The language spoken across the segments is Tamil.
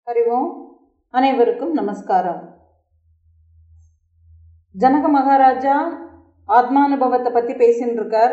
அறிவோம் அனைவருக்கும் நமஸ்காரம் ஜனக மகாராஜா ஆத்மானுபவத்தை பற்றி பேசின்னு இருக்கார்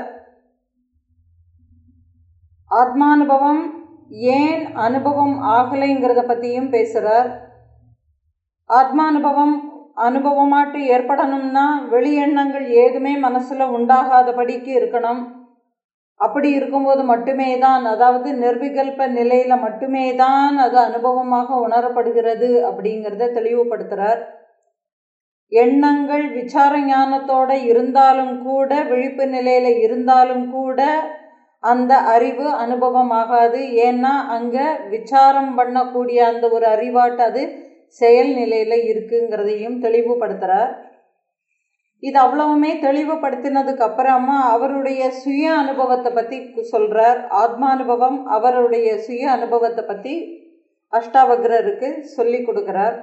ஆத்மானுபவம் ஏன் அனுபவம் ஆகலைங்கிறத பற்றியும் பேசுகிறார் ஆத்மானுபவம் அனுபவமாட்டு ஏற்படணும்னா வெளி எண்ணங்கள் ஏதுமே மனசில் உண்டாகாதபடிக்கு இருக்கணும் அப்படி இருக்கும்போது மட்டுமே தான் அதாவது நிர்விகல்ப நிலையில் மட்டுமே தான் அது அனுபவமாக உணரப்படுகிறது அப்படிங்கிறத தெளிவுபடுத்துகிறார் எண்ணங்கள் விசார ஞானத்தோட இருந்தாலும் கூட விழிப்பு நிலையில் இருந்தாலும் கூட அந்த அறிவு அனுபவமாகாது ஏன்னா அங்கே விசாரம் பண்ணக்கூடிய அந்த ஒரு அறிவாட்டு அது செயல் நிலையில் இருக்குங்கிறதையும் தெளிவுபடுத்துகிறார் இது அவ்வளவுமே தெளிவுபடுத்தினதுக்கு அப்புறமா அவருடைய சுய அனுபவத்தை பற்றி சொல்கிறார் ஆத்மானுபவம் அவருடைய சுய அனுபவத்தை பற்றி அஷ்டாவக்ரருக்கு சொல்லி கொடுக்குறார்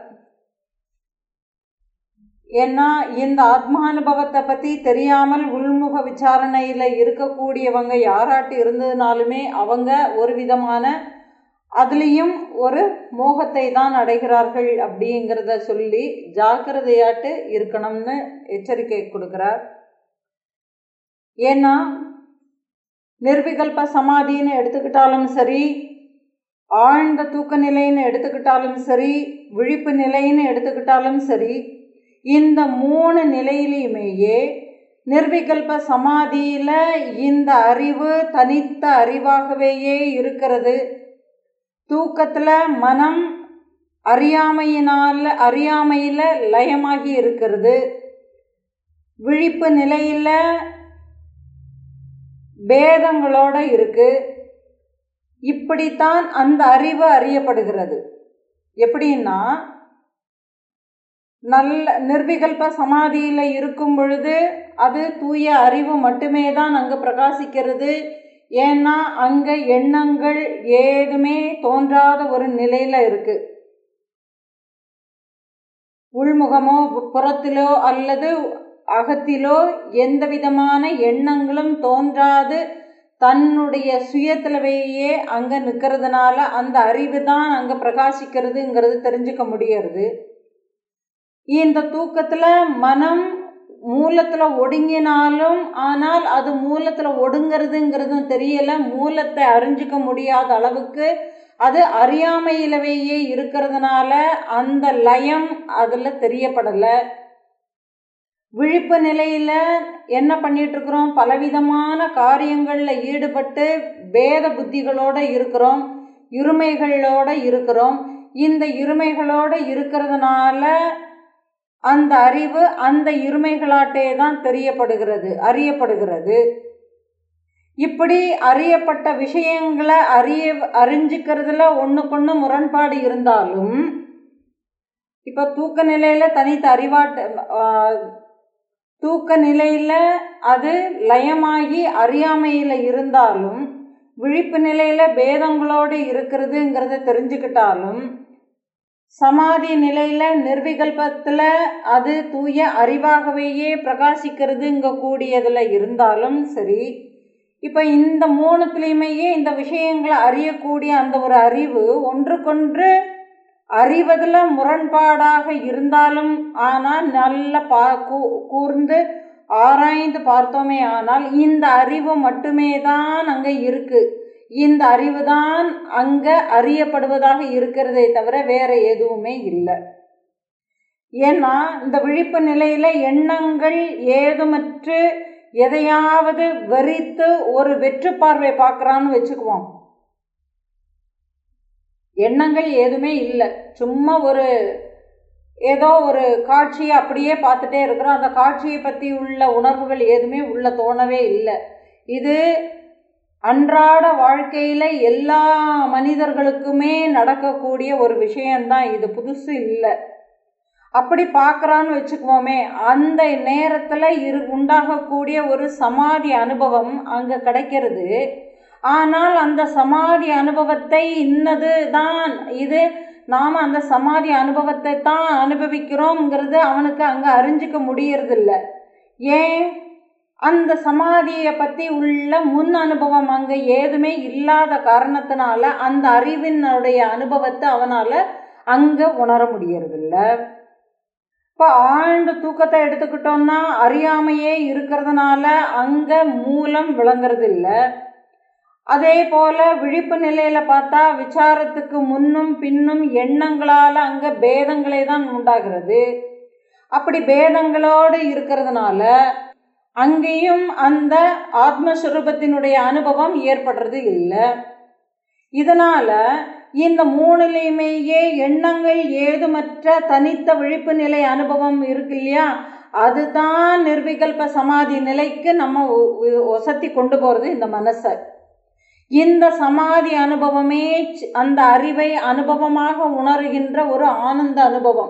ஏன்னா இந்த ஆத்மானுபவத்தை பற்றி தெரியாமல் உள்முக விசாரணையில் இருக்கக்கூடியவங்க யாராட்டு இருந்ததுனாலுமே அவங்க ஒரு விதமான அதுலேயும் ஒரு மோகத்தை தான் அடைகிறார்கள் அப்படிங்கிறத சொல்லி ஜாக்கிரதையாட்டு இருக்கணும்னு எச்சரிக்கை கொடுக்குறார் ஏன்னா நிர்விகல்ப சமாதின்னு எடுத்துக்கிட்டாலும் சரி ஆழ்ந்த தூக்க நிலைன்னு எடுத்துக்கிட்டாலும் சரி விழிப்பு நிலைன்னு எடுத்துக்கிட்டாலும் சரி இந்த மூணு நிலையிலையுமேயே நிர்விகல்ப சமாதியில் இந்த அறிவு தனித்த அறிவாகவேயே இருக்கிறது தூக்கத்தில் மனம் அறியாமையினால் அறியாமையில் லயமாகி இருக்கிறது விழிப்பு நிலையில் பேதங்களோட இருக்கு இப்படித்தான் அந்த அறிவு அறியப்படுகிறது எப்படின்னா நல்ல நிர்விகல்ப சமாதியில் இருக்கும் பொழுது அது தூய அறிவு மட்டுமே தான் அங்கே பிரகாசிக்கிறது ஏன்னா அங்கே எண்ணங்கள் ஏதுமே தோன்றாத ஒரு நிலையில் இருக்கு உள்முகமோ புறத்திலோ அல்லது அகத்திலோ எந்த விதமான எண்ணங்களும் தோன்றாது தன்னுடைய சுயத்திலவையே அங்கே நிற்கிறதுனால அந்த அறிவு தான் அங்கே பிரகாசிக்கிறதுங்கிறது தெரிஞ்சுக்க முடியறது இந்த தூக்கத்தில் மனம் மூலத்தில் ஒடுங்கினாலும் ஆனால் அது மூலத்தில் ஒடுங்கிறதுங்கிறதும் தெரியலை மூலத்தை அறிஞ்சிக்க முடியாத அளவுக்கு அது அறியாமையிலவேயே இருக்கிறதுனால அந்த லயம் அதில் தெரியப்படலை விழிப்பு நிலையில் என்ன பண்ணிட்டு இருக்கிறோம் பலவிதமான காரியங்களில் ஈடுபட்டு பேத புத்திகளோடு இருக்கிறோம் இருமைகளோடு இருக்கிறோம் இந்த இருமைகளோடு இருக்கிறதுனால அந்த அறிவு அந்த இருமைகளாட்டே தான் தெரியப்படுகிறது அறியப்படுகிறது இப்படி அறியப்பட்ட விஷயங்களை அறிய அறிஞ்சிக்கிறதுல ஒன்றுக்கொன்று முரண்பாடு இருந்தாலும் இப்போ தூக்க நிலையில் தனித்த அறிவாட்டு தூக்க நிலையில் அது லயமாகி அறியாமையில் இருந்தாலும் விழிப்பு நிலையில் பேதங்களோடு இருக்கிறதுங்கிறத தெரிஞ்சுக்கிட்டாலும் சமாதி நிலையில் நிர்விகல்பத்தில் அது தூய அறிவாகவேயே பிரகாசிக்கிறதுங்க கூடியதில் இருந்தாலும் சரி இப்போ இந்த மூணுத்துலேயுமேயே இந்த விஷயங்களை அறியக்கூடிய அந்த ஒரு அறிவு ஒன்றுக்கொன்று அறிவதில் முரண்பாடாக இருந்தாலும் ஆனால் நல்ல பா கூர்ந்து ஆராய்ந்து பார்த்தோமே ஆனால் இந்த அறிவு மட்டுமே தான் அங்கே இருக்குது இந்த அறிவு தான் அங்கே அறியப்படுவதாக இருக்கிறதே தவிர வேற எதுவுமே இல்லை ஏன்னா இந்த விழிப்பு நிலையில் எண்ணங்கள் ஏதுமற்று எதையாவது வெறித்து ஒரு வெற்று பார்வை பார்க்குறான்னு வச்சுக்குவோம் எண்ணங்கள் எதுவுமே இல்லை சும்மா ஒரு ஏதோ ஒரு காட்சியை அப்படியே பார்த்துட்டே இருக்கிறோம் அந்த காட்சியை பற்றி உள்ள உணர்வுகள் எதுவுமே உள்ள தோணவே இல்லை இது அன்றாட வாழ்க்கையில் எல்லா மனிதர்களுக்குமே நடக்கக்கூடிய ஒரு விஷயந்தான் இது புதுசு இல்லை அப்படி பார்க்குறான்னு வச்சுக்குவோமே அந்த நேரத்தில் இரு உண்டாகக்கூடிய ஒரு சமாதி அனுபவம் அங்கே கிடைக்கிறது ஆனால் அந்த சமாதி அனுபவத்தை இன்னது தான் இது நாம் அந்த சமாதி அனுபவத்தை தான் அனுபவிக்கிறோங்கிறது அவனுக்கு அங்கே அறிஞ்சிக்க முடியறதில்ல ஏன் அந்த சமாதியை பற்றி உள்ள முன் அனுபவம் அங்கே ஏதுமே இல்லாத காரணத்தினால அந்த அறிவினுடைய அனுபவத்தை அவனால் அங்கே உணர முடியறதில்ல இப்போ ஆழ்ந்த தூக்கத்தை எடுத்துக்கிட்டோம்னா அறியாமையே இருக்கிறதுனால அங்கே மூலம் விளங்குறது இல்லை அதே போல் விழிப்பு நிலையில் பார்த்தா விசாரத்துக்கு முன்னும் பின்னும் எண்ணங்களால் அங்கே பேதங்களே தான் உண்டாகிறது அப்படி பேதங்களோடு இருக்கிறதுனால அங்கேயும் அந்த ஆத்மஸ்வரூபத்தினுடைய அனுபவம் ஏற்படுறது இல்லை இதனால் இந்த மூணுலேயுமேயே எண்ணங்கள் ஏதுமற்ற தனித்த விழிப்பு நிலை அனுபவம் இருக்கு இல்லையா அதுதான் நிர்விகல்ப சமாதி நிலைக்கு நம்ம ஒசத்தி கொண்டு போகிறது இந்த மனசை இந்த சமாதி அனுபவமே அந்த அறிவை அனுபவமாக உணர்கின்ற ஒரு ஆனந்த அனுபவம்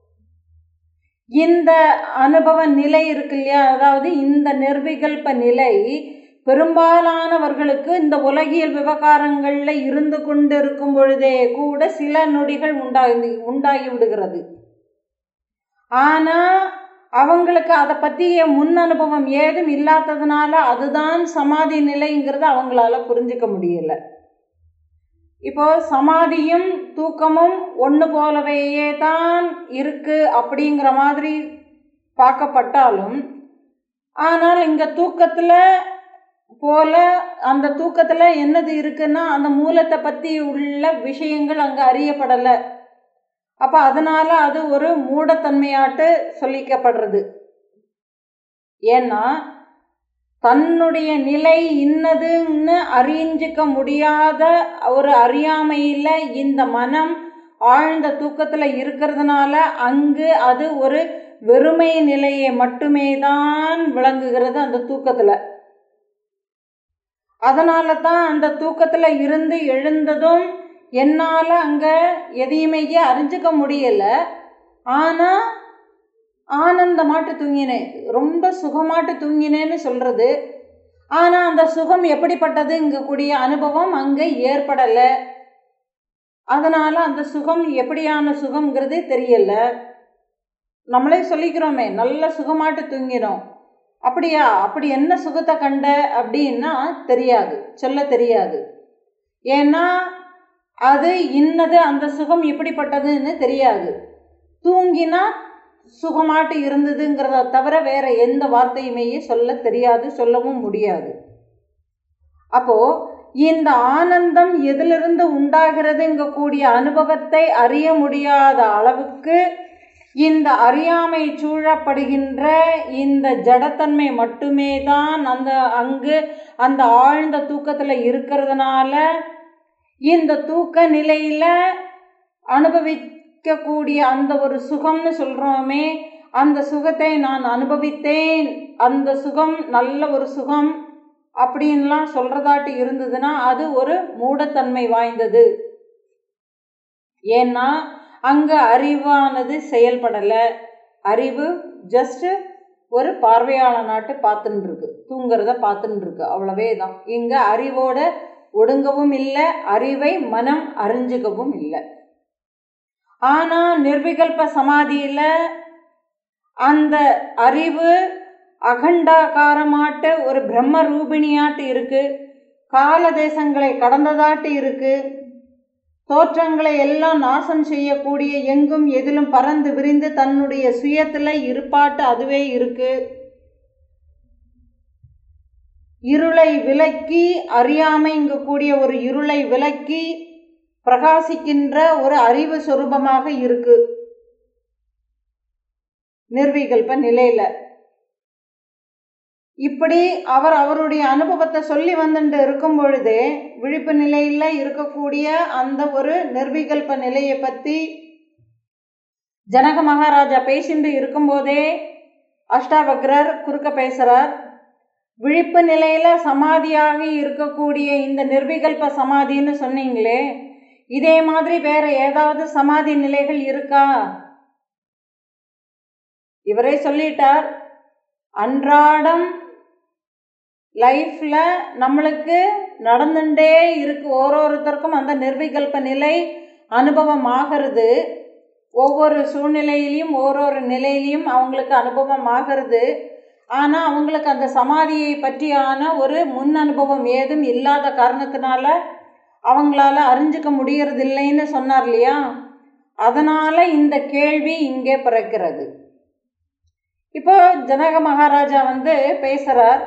இந்த அனுபவ நிலை இருக்கு இல்லையா அதாவது இந்த நிர்விகல்ப நிலை பெரும்பாலானவர்களுக்கு இந்த உலகியல் விவகாரங்களில் இருந்து கொண்டு இருக்கும் பொழுதே கூட சில நொடிகள் உண்டாகி உண்டாகி விடுகிறது ஆனால் அவங்களுக்கு அதை பற்றிய முன் அனுபவம் ஏதும் இல்லாததுனால அதுதான் சமாதி நிலைங்கிறத அவங்களால புரிஞ்சிக்க முடியல இப்போ சமாதியும் தூக்கமும் ஒன்று போலவையே தான் இருக்கு அப்படிங்கிற மாதிரி பார்க்கப்பட்டாலும் ஆனால் இங்கே தூக்கத்தில் போல அந்த தூக்கத்தில் என்னது இருக்குன்னா அந்த மூலத்தை பற்றி உள்ள விஷயங்கள் அங்கே அறியப்படலை அப்போ அதனால் அது ஒரு மூடத்தன்மையாட்டு சொல்லிக்கப்படுறது ஏன்னா தன்னுடைய நிலை இன்னதுன்னு அறிஞ்சிக்க முடியாத ஒரு அறியாமையில் இந்த மனம் ஆழ்ந்த தூக்கத்தில் இருக்கிறதுனால அங்கு அது ஒரு வெறுமை நிலையை மட்டுமே தான் விளங்குகிறது அந்த தூக்கத்தில் அதனால தான் அந்த தூக்கத்தில் இருந்து எழுந்ததும் என்னால் அங்கே எதையுமே அறிஞ்சிக்க முடியலை ஆனால் ஆனந்தமாட்டு தூங்கினேன் ரொம்ப சுகமாட்டு தூங்கினேன்னு சொல்கிறது ஆனால் அந்த சுகம் எப்படிப்பட்டதுங்கக்கூடிய அனுபவம் அங்கே ஏற்படலை அதனால் அந்த சுகம் எப்படியான சுகம்ங்கிறது தெரியல நம்மளே சொல்லிக்கிறோமே நல்ல சுகமாட்டு தூங்கினோம் அப்படியா அப்படி என்ன சுகத்தை கண்ட அப்படின்னா தெரியாது சொல்ல தெரியாது ஏன்னா அது இன்னது அந்த சுகம் எப்படிப்பட்டதுன்னு தெரியாது தூங்கினா சுகமாட்டு இருந்ததுங்கிறத தவிர வேற எந்த வார்த்தையுமே சொல்ல தெரியாது சொல்லவும் முடியாது அப்போ இந்த ஆனந்தம் எதிலிருந்து உண்டாகிறதுங்க கூடிய அனுபவத்தை அறிய முடியாத அளவுக்கு இந்த அறியாமை சூழப்படுகின்ற இந்த ஜடத்தன்மை மட்டுமே தான் அந்த அங்கு அந்த ஆழ்ந்த தூக்கத்தில் இருக்கிறதுனால இந்த தூக்க நிலையில் அனுபவிக்கக்கூடிய அந்த ஒரு சுகம்னு சொல்கிறோமே அந்த சுகத்தை நான் அனுபவித்தேன் அந்த சுகம் நல்ல ஒரு சுகம் அப்படின்லாம் சொல்கிறதாட்டு இருந்ததுன்னா அது ஒரு மூடத்தன்மை வாய்ந்தது ஏன்னா அங்கே அறிவானது செயல்படலை அறிவு ஜஸ்ட்டு ஒரு பார்வையாளனாட்டு பார்த்துன்னு இருக்கு தூங்குறத பார்த்துன்னு இருக்கு அவ்வளவே தான் இங்கே அறிவோட ஒடுங்கவும் இல்லை அறிவை மனம் அறிஞ்சுக்கவும் இல்லை ஆனால் நிர்விகல்ப சமாதியில் அந்த அறிவு அகண்டாகாரமாட்டு ஒரு பிரம்ம ரூபிணியாட்டு இருக்கு கால தேசங்களை கடந்ததாட்டு இருக்கு தோற்றங்களை எல்லாம் நாசம் செய்யக்கூடிய எங்கும் எதிலும் பறந்து விரிந்து தன்னுடைய சுயத்தில் இருப்பாட்டு அதுவே இருக்கு இருளை விலக்கி அறியாமைங்க கூடிய ஒரு இருளை விலக்கி பிரகாசிக்கின்ற ஒரு அறிவு சொரூபமாக இருக்கு நிர்விகல்ப நிலையில இப்படி அவர் அவருடைய அனுபவத்தை சொல்லி வந்துட்டு இருக்கும் பொழுதே விழிப்பு நிலையில் இருக்கக்கூடிய அந்த ஒரு நிர்விகல்ப நிலையை பற்றி ஜனக மகாராஜா பேசிட்டு இருக்கும்போதே அஷ்டாவக்ரர் குறுக்க பேசுகிறார் விழிப்பு நிலையில் சமாதியாகி இருக்கக்கூடிய இந்த நிர்விகல்ப சமாதின்னு சொன்னீங்களே இதே மாதிரி வேற ஏதாவது சமாதி நிலைகள் இருக்கா இவரே சொல்லிட்டார் அன்றாடம் லைஃப்பில் நம்மளுக்கு நடந்துட்டே இருக்கு ஓரோருத்தருக்கும் அந்த நிர்விகல்ப நிலை அனுபவம் ஆகிறது ஒவ்வொரு சூழ்நிலையிலையும் ஓரொரு நிலையிலையும் அவங்களுக்கு அனுபவம் ஆகிறது ஆனால் அவங்களுக்கு அந்த சமாதியை பற்றியான ஒரு முன் அனுபவம் ஏதும் இல்லாத காரணத்தினால அவங்களால அறிஞ்சிக்க முடியறது இல்லைன்னு சொன்னார் இல்லையா அதனால இந்த கேள்வி இங்கே பிறக்கிறது இப்போ ஜனக மகாராஜா வந்து பேசுறார்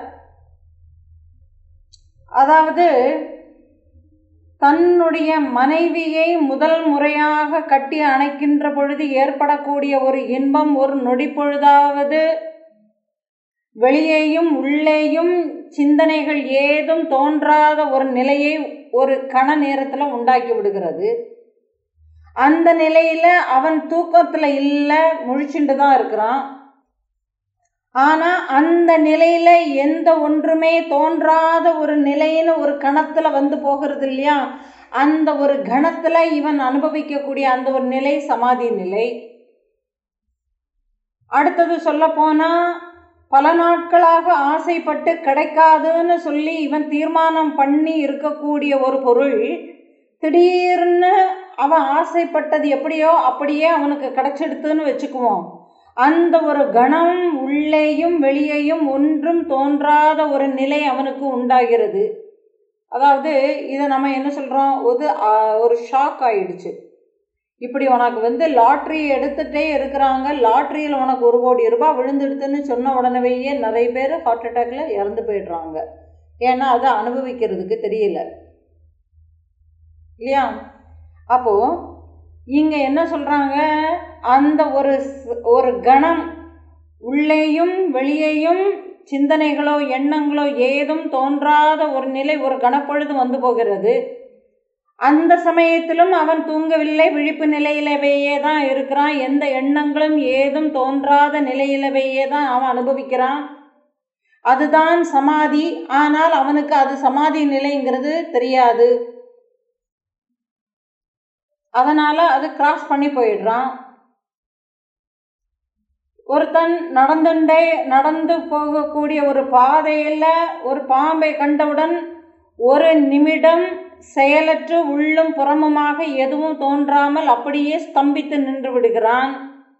அதாவது தன்னுடைய மனைவியை முதல் முறையாக கட்டி அணைக்கின்ற பொழுது ஏற்படக்கூடிய ஒரு இன்பம் ஒரு நொடி பொழுதாவது வெளியேயும் உள்ளேயும் சிந்தனைகள் ஏதும் தோன்றாத ஒரு நிலையை ஒரு கண நேரத்தில் உண்டாக்கி விடுகிறது அந்த நிலையில அவன் தூக்கத்தில் இல்லை முழிச்சுட்டு தான் இருக்கிறான் ஆனா அந்த நிலையில எந்த ஒன்றுமே தோன்றாத ஒரு நிலைன்னு ஒரு கணத்துல வந்து போகிறது இல்லையா அந்த ஒரு கணத்துல இவன் அனுபவிக்கக்கூடிய அந்த ஒரு நிலை சமாதி நிலை அடுத்தது சொல்ல போனா பல நாட்களாக ஆசைப்பட்டு கிடைக்காதுன்னு சொல்லி இவன் தீர்மானம் பண்ணி இருக்கக்கூடிய ஒரு பொருள் திடீர்னு அவன் ஆசைப்பட்டது எப்படியோ அப்படியே அவனுக்கு கிடைச்சிடுத்துன்னு வச்சுக்குவோம் அந்த ஒரு கணம் உள்ளேயும் வெளியேயும் ஒன்றும் தோன்றாத ஒரு நிலை அவனுக்கு உண்டாகிறது அதாவது இதை நம்ம என்ன சொல்கிறோம் ஒரு ஒரு ஷாக் ஆயிடுச்சு இப்படி உனக்கு வந்து லாட்ரி எடுத்துகிட்டே இருக்கிறாங்க லாட்ரியில் உனக்கு ஒரு கோடி ரூபாய் விழுந்துடுதுன்னு சொன்ன உடனேயே நிறைய பேர் ஹார்ட் அட்டாக்ல இறந்து போயிடுறாங்க ஏன்னா அதை அனுபவிக்கிறதுக்கு தெரியல இல்லையா அப்போது இங்கே என்ன சொல்கிறாங்க அந்த ஒரு ஒரு கணம் உள்ளேயும் வெளியேயும் சிந்தனைகளோ எண்ணங்களோ ஏதும் தோன்றாத ஒரு நிலை ஒரு கணப்பொழுது வந்து போகிறது அந்த சமயத்திலும் அவன் தூங்கவில்லை விழிப்பு நிலையிலவையே தான் இருக்கிறான் எந்த எண்ணங்களும் ஏதும் தோன்றாத நிலையிலவையே தான் அவன் அனுபவிக்கிறான் அதுதான் சமாதி ஆனால் அவனுக்கு அது சமாதி நிலைங்கிறது தெரியாது அதனால அது கிராஸ் பண்ணி போயிடுறான் ஒருத்தன் நடந்துட்டே நடந்து போகக்கூடிய ஒரு பாதையில் ஒரு பாம்பை கண்டவுடன் ஒரு நிமிடம் செயலற்று உள்ளும் புறமுமாக எதுவும் தோன்றாமல் அப்படியே ஸ்தம்பித்து நின்று விடுகிறான்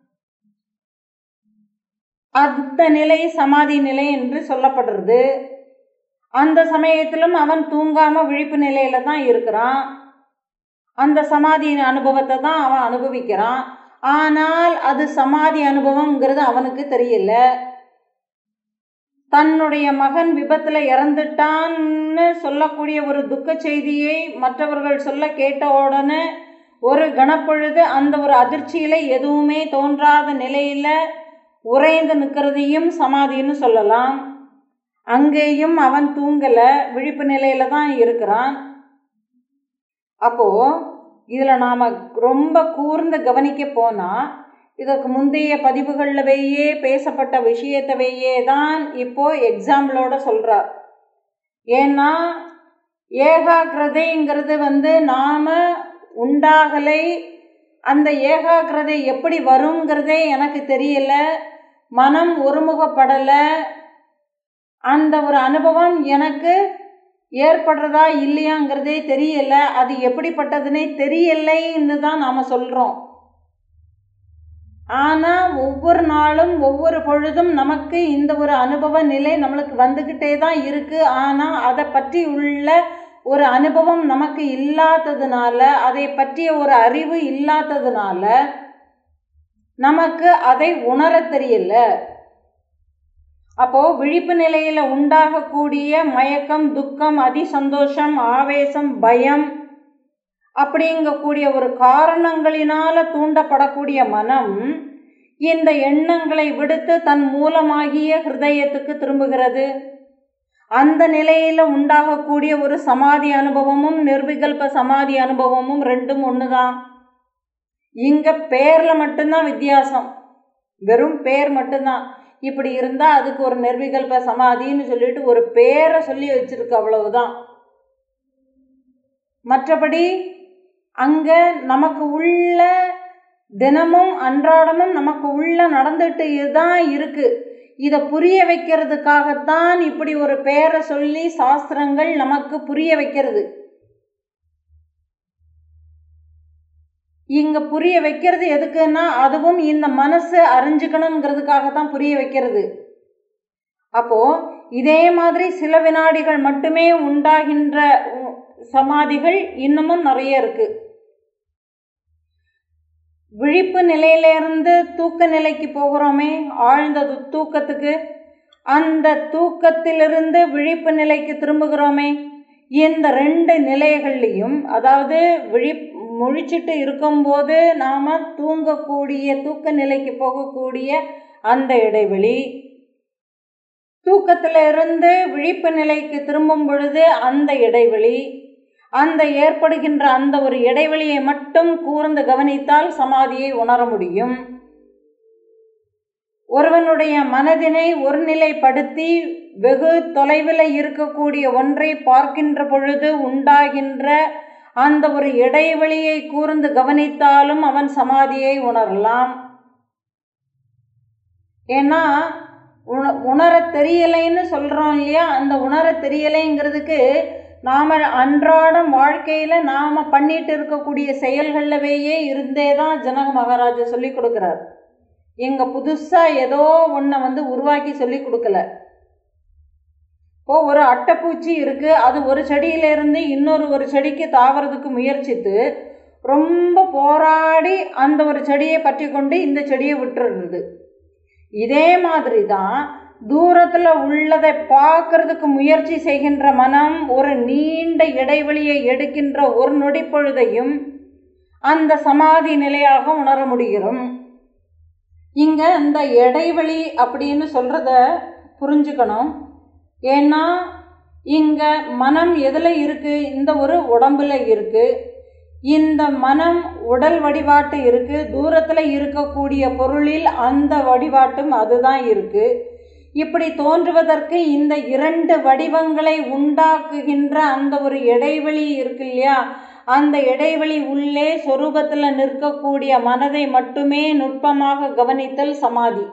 அந்த நிலை சமாதி நிலை என்று சொல்லப்படுறது அந்த சமயத்திலும் அவன் தூங்காம விழிப்பு நிலையில தான் இருக்கிறான் அந்த சமாதியின் அனுபவத்தை தான் அவன் அனுபவிக்கிறான் ஆனால் அது சமாதி அனுபவம்ங்கிறது அவனுக்கு தெரியல தன்னுடைய மகன் விபத்தில் இறந்துட்டான்னு சொல்லக்கூடிய ஒரு துக்க செய்தியை மற்றவர்கள் சொல்ல கேட்ட உடனே ஒரு கணப்பொழுது அந்த ஒரு அதிர்ச்சியில் எதுவுமே தோன்றாத நிலையில் உறைந்து நிற்கிறதையும் சமாதின்னு சொல்லலாம் அங்கேயும் அவன் தூங்கலை விழிப்பு நிலையில தான் இருக்கிறான் அப்போது இதில் நாம் ரொம்ப கூர்ந்து கவனிக்க போனால் இதற்கு முந்தைய பதிவுகளிலவையே பேசப்பட்ட விஷயத்தவையே தான் இப்போ எக்ஸாம்பிளோட சொல்கிறார் ஏன்னா ஏகாகிரதைங்கிறது வந்து நாம் உண்டாகலை அந்த ஏகாகிரதை எப்படி வருங்கிறதே எனக்கு தெரியல மனம் ஒருமுகப்படலை அந்த ஒரு அனுபவம் எனக்கு ஏற்படுறதா இல்லையாங்கிறதே தெரியல அது எப்படிப்பட்டதுன்னே தெரியலைன்னு தான் நாம் சொல்கிறோம் ஆனால் ஒவ்வொரு நாளும் ஒவ்வொரு பொழுதும் நமக்கு இந்த ஒரு அனுபவ நிலை நம்மளுக்கு வந்துக்கிட்டே தான் இருக்குது ஆனால் அதை பற்றி உள்ள ஒரு அனுபவம் நமக்கு இல்லாததுனால அதை பற்றிய ஒரு அறிவு இல்லாததுனால நமக்கு அதை உணர தெரியல அப்போ விழிப்பு நிலையில உண்டாகக்கூடிய மயக்கம் துக்கம் அதி சந்தோஷம் ஆவேசம் பயம் அப்படிங்கக்கூடிய ஒரு காரணங்களினால தூண்டப்படக்கூடிய மனம் இந்த எண்ணங்களை விடுத்து தன் மூலமாகிய ஹிருதயத்துக்கு திரும்புகிறது அந்த நிலையில உண்டாகக்கூடிய ஒரு சமாதி அனுபவமும் நிர்விகல்ப சமாதி அனுபவமும் ரெண்டும் ஒன்று தான் இங்க பேர்ல மட்டும்தான் வித்தியாசம் வெறும் பேர் மட்டும்தான் இப்படி இருந்தால் அதுக்கு ஒரு நிர்விகல்ப சமாதின்னு சொல்லிட்டு ஒரு பேரை சொல்லி வச்சிருக்கு அவ்வளவுதான் மற்றபடி அங்கே நமக்கு உள்ள தினமும் அன்றாடமும் நமக்கு உள்ள நடந்துட்டு தான் இருக்கு இதை புரிய வைக்கிறதுக்காகத்தான் இப்படி ஒரு பேரை சொல்லி சாஸ்திரங்கள் நமக்கு புரிய வைக்கிறது இங்க புரிய வைக்கிறது எதுக்குன்னா அதுவும் இந்த மனசு அறிஞ்சுக்கணுங்கிறதுக்காக தான் புரிய வைக்கிறது அப்போ இதே மாதிரி சில வினாடிகள் மட்டுமே உண்டாகின்ற சமாதிகள் இன்னமும் நிறைய இருக்கு விழிப்பு நிலையிலிருந்து தூக்க நிலைக்கு போகிறோமே ஆழ்ந்த து- தூக்கத்துக்கு அந்த தூக்கத்திலிருந்து விழிப்பு நிலைக்கு திரும்புகிறோமே இந்த ரெண்டு நிலைகள்லையும் அதாவது விழி முழிச்சிட்டு இருக்கும்போது நாம் தூங்கக்கூடிய தூக்க நிலைக்கு போகக்கூடிய அந்த இடைவெளி தூக்கத்தில் இருந்து விழிப்பு நிலைக்கு திரும்பும் பொழுது அந்த இடைவெளி அந்த ஏற்படுகின்ற அந்த ஒரு இடைவெளியை மட்டும் கூர்ந்து கவனித்தால் சமாதியை உணர முடியும் ஒருவனுடைய மனதினை ஒருநிலைப்படுத்தி வெகு தொலைவில் இருக்கக்கூடிய ஒன்றை பார்க்கின்ற பொழுது உண்டாகின்ற அந்த ஒரு இடைவெளியை கூர்ந்து கவனித்தாலும் அவன் சமாதியை உணரலாம் ஏன்னா உண உணர தெரியலைன்னு சொல்கிறோம் இல்லையா அந்த உணர தெரியலைங்கிறதுக்கு நாம் அன்றாடம் வாழ்க்கையில் நாம் பண்ணிட்டு இருக்கக்கூடிய செயல்களவேயே இருந்தே தான் ஜனக மகாராஜா சொல்லி கொடுக்குறார் இங்கே புதுசாக ஏதோ ஒன்றை வந்து உருவாக்கி சொல்லி கொடுக்கல இப்போ ஒரு அட்டைப்பூச்சி இருக்குது அது ஒரு செடியிலேருந்து இன்னொரு ஒரு செடிக்கு தாவறதுக்கு முயற்சித்து ரொம்ப போராடி அந்த ஒரு செடியை பற்றி கொண்டு இந்த செடியை விட்டுடுறது இதே மாதிரி தான் தூரத்தில் உள்ளதை பார்க்கறதுக்கு முயற்சி செய்கின்ற மனம் ஒரு நீண்ட இடைவெளியை எடுக்கின்ற ஒரு நொடி பொழுதையும் அந்த சமாதி நிலையாக உணர முடிகிறோம் இங்கே இந்த இடைவெளி அப்படின்னு சொல்கிறத புரிஞ்சுக்கணும் ஏன்னா இங்கே மனம் எதில் இருக்குது இந்த ஒரு உடம்பில் இருக்குது இந்த மனம் உடல் வடிவாட்டு இருக்குது தூரத்தில் இருக்கக்கூடிய பொருளில் அந்த வடிவாட்டும் அதுதான் இருக்குது இப்படி தோன்றுவதற்கு இந்த இரண்டு வடிவங்களை உண்டாக்குகின்ற அந்த ஒரு இடைவெளி இருக்கு இல்லையா அந்த இடைவெளி உள்ளே சொரூபத்தில் நிற்கக்கூடிய மனதை மட்டுமே நுட்பமாக கவனித்தல் சமாதி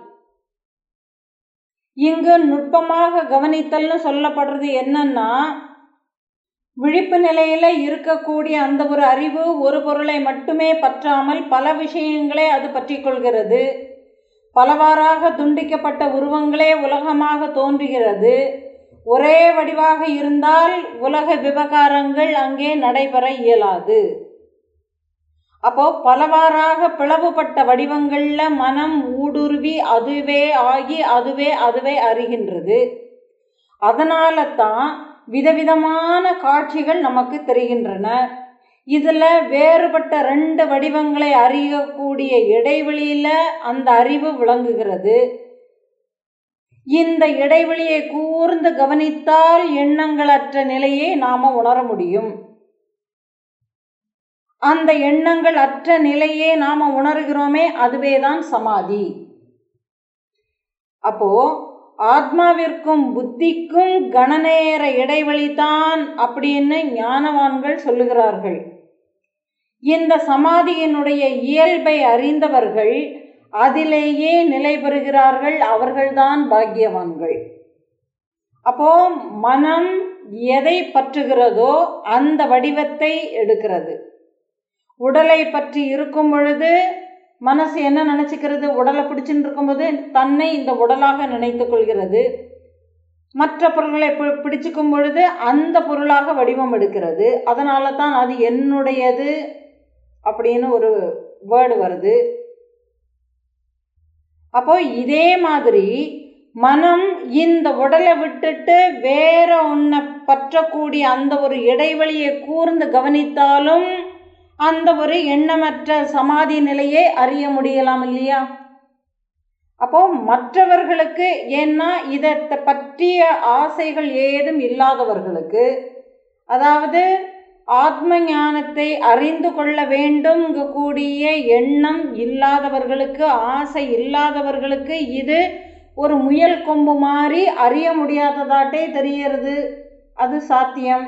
இங்கு நுட்பமாக கவனித்தல்னு சொல்லப்படுறது என்னன்னா விழிப்பு நிலையில இருக்கக்கூடிய அந்த ஒரு அறிவு ஒரு பொருளை மட்டுமே பற்றாமல் பல விஷயங்களை அது பற்றி கொள்கிறது பலவாறாக துண்டிக்கப்பட்ட உருவங்களே உலகமாக தோன்றுகிறது ஒரே வடிவாக இருந்தால் உலக விவகாரங்கள் அங்கே நடைபெற இயலாது அப்போ பலவாறாக பிளவுபட்ட வடிவங்கள்ல மனம் ஊடுருவி அதுவே ஆகி அதுவே அதுவே அறிகின்றது அதனால தான் விதவிதமான காட்சிகள் நமக்கு தெரிகின்றன இதில் வேறுபட்ட ரெண்டு வடிவங்களை அறியக்கூடிய இடைவெளியில் அந்த அறிவு விளங்குகிறது இந்த இடைவெளியை கூர்ந்து கவனித்தால் எண்ணங்களற்ற நிலையை நாம் உணர முடியும் அந்த எண்ணங்கள் அற்ற நிலையே நாம் உணர்கிறோமே அதுவே தான் சமாதி அப்போ ஆத்மாவிற்கும் புத்திக்கும் கணநேர இடைவெளி தான் அப்படின்னு ஞானவான்கள் சொல்லுகிறார்கள் இந்த சமாதியினுடைய இயல்பை அறிந்தவர்கள் அதிலேயே நிலை பெறுகிறார்கள் அவர்கள்தான் பாக்கியவான்கள் அப்போ மனம் எதை பற்றுகிறதோ அந்த வடிவத்தை எடுக்கிறது உடலை பற்றி இருக்கும் பொழுது மனசு என்ன நினச்சிக்கிறது உடலை பிடிச்சின்னு இருக்கும்போது தன்னை இந்த உடலாக நினைத்து கொள்கிறது மற்ற பொருள்களை பி பிடிச்சிக்கும் பொழுது அந்த பொருளாக வடிவம் எடுக்கிறது அதனால தான் அது என்னுடையது அப்படின்னு ஒரு வேர்டு வருது அப்போ இதே மாதிரி மனம் இந்த உடலை விட்டுட்டு வேற ஒன்றை பற்றக்கூடிய அந்த ஒரு இடைவெளியை கூர்ந்து கவனித்தாலும் அந்த ஒரு எண்ணமற்ற சமாதி நிலையை அறிய முடியலாம் இல்லையா அப்போ மற்றவர்களுக்கு ஏன்னா இதை பற்றிய ஆசைகள் ஏதும் இல்லாதவர்களுக்கு அதாவது ஆத்ம ஞானத்தை அறிந்து கொள்ள வேண்டும்ங்கக்கூடிய எண்ணம் இல்லாதவர்களுக்கு ஆசை இல்லாதவர்களுக்கு இது ஒரு முயல் கொம்பு மாதிரி அறிய முடியாததாட்டே தெரியறது அது சாத்தியம்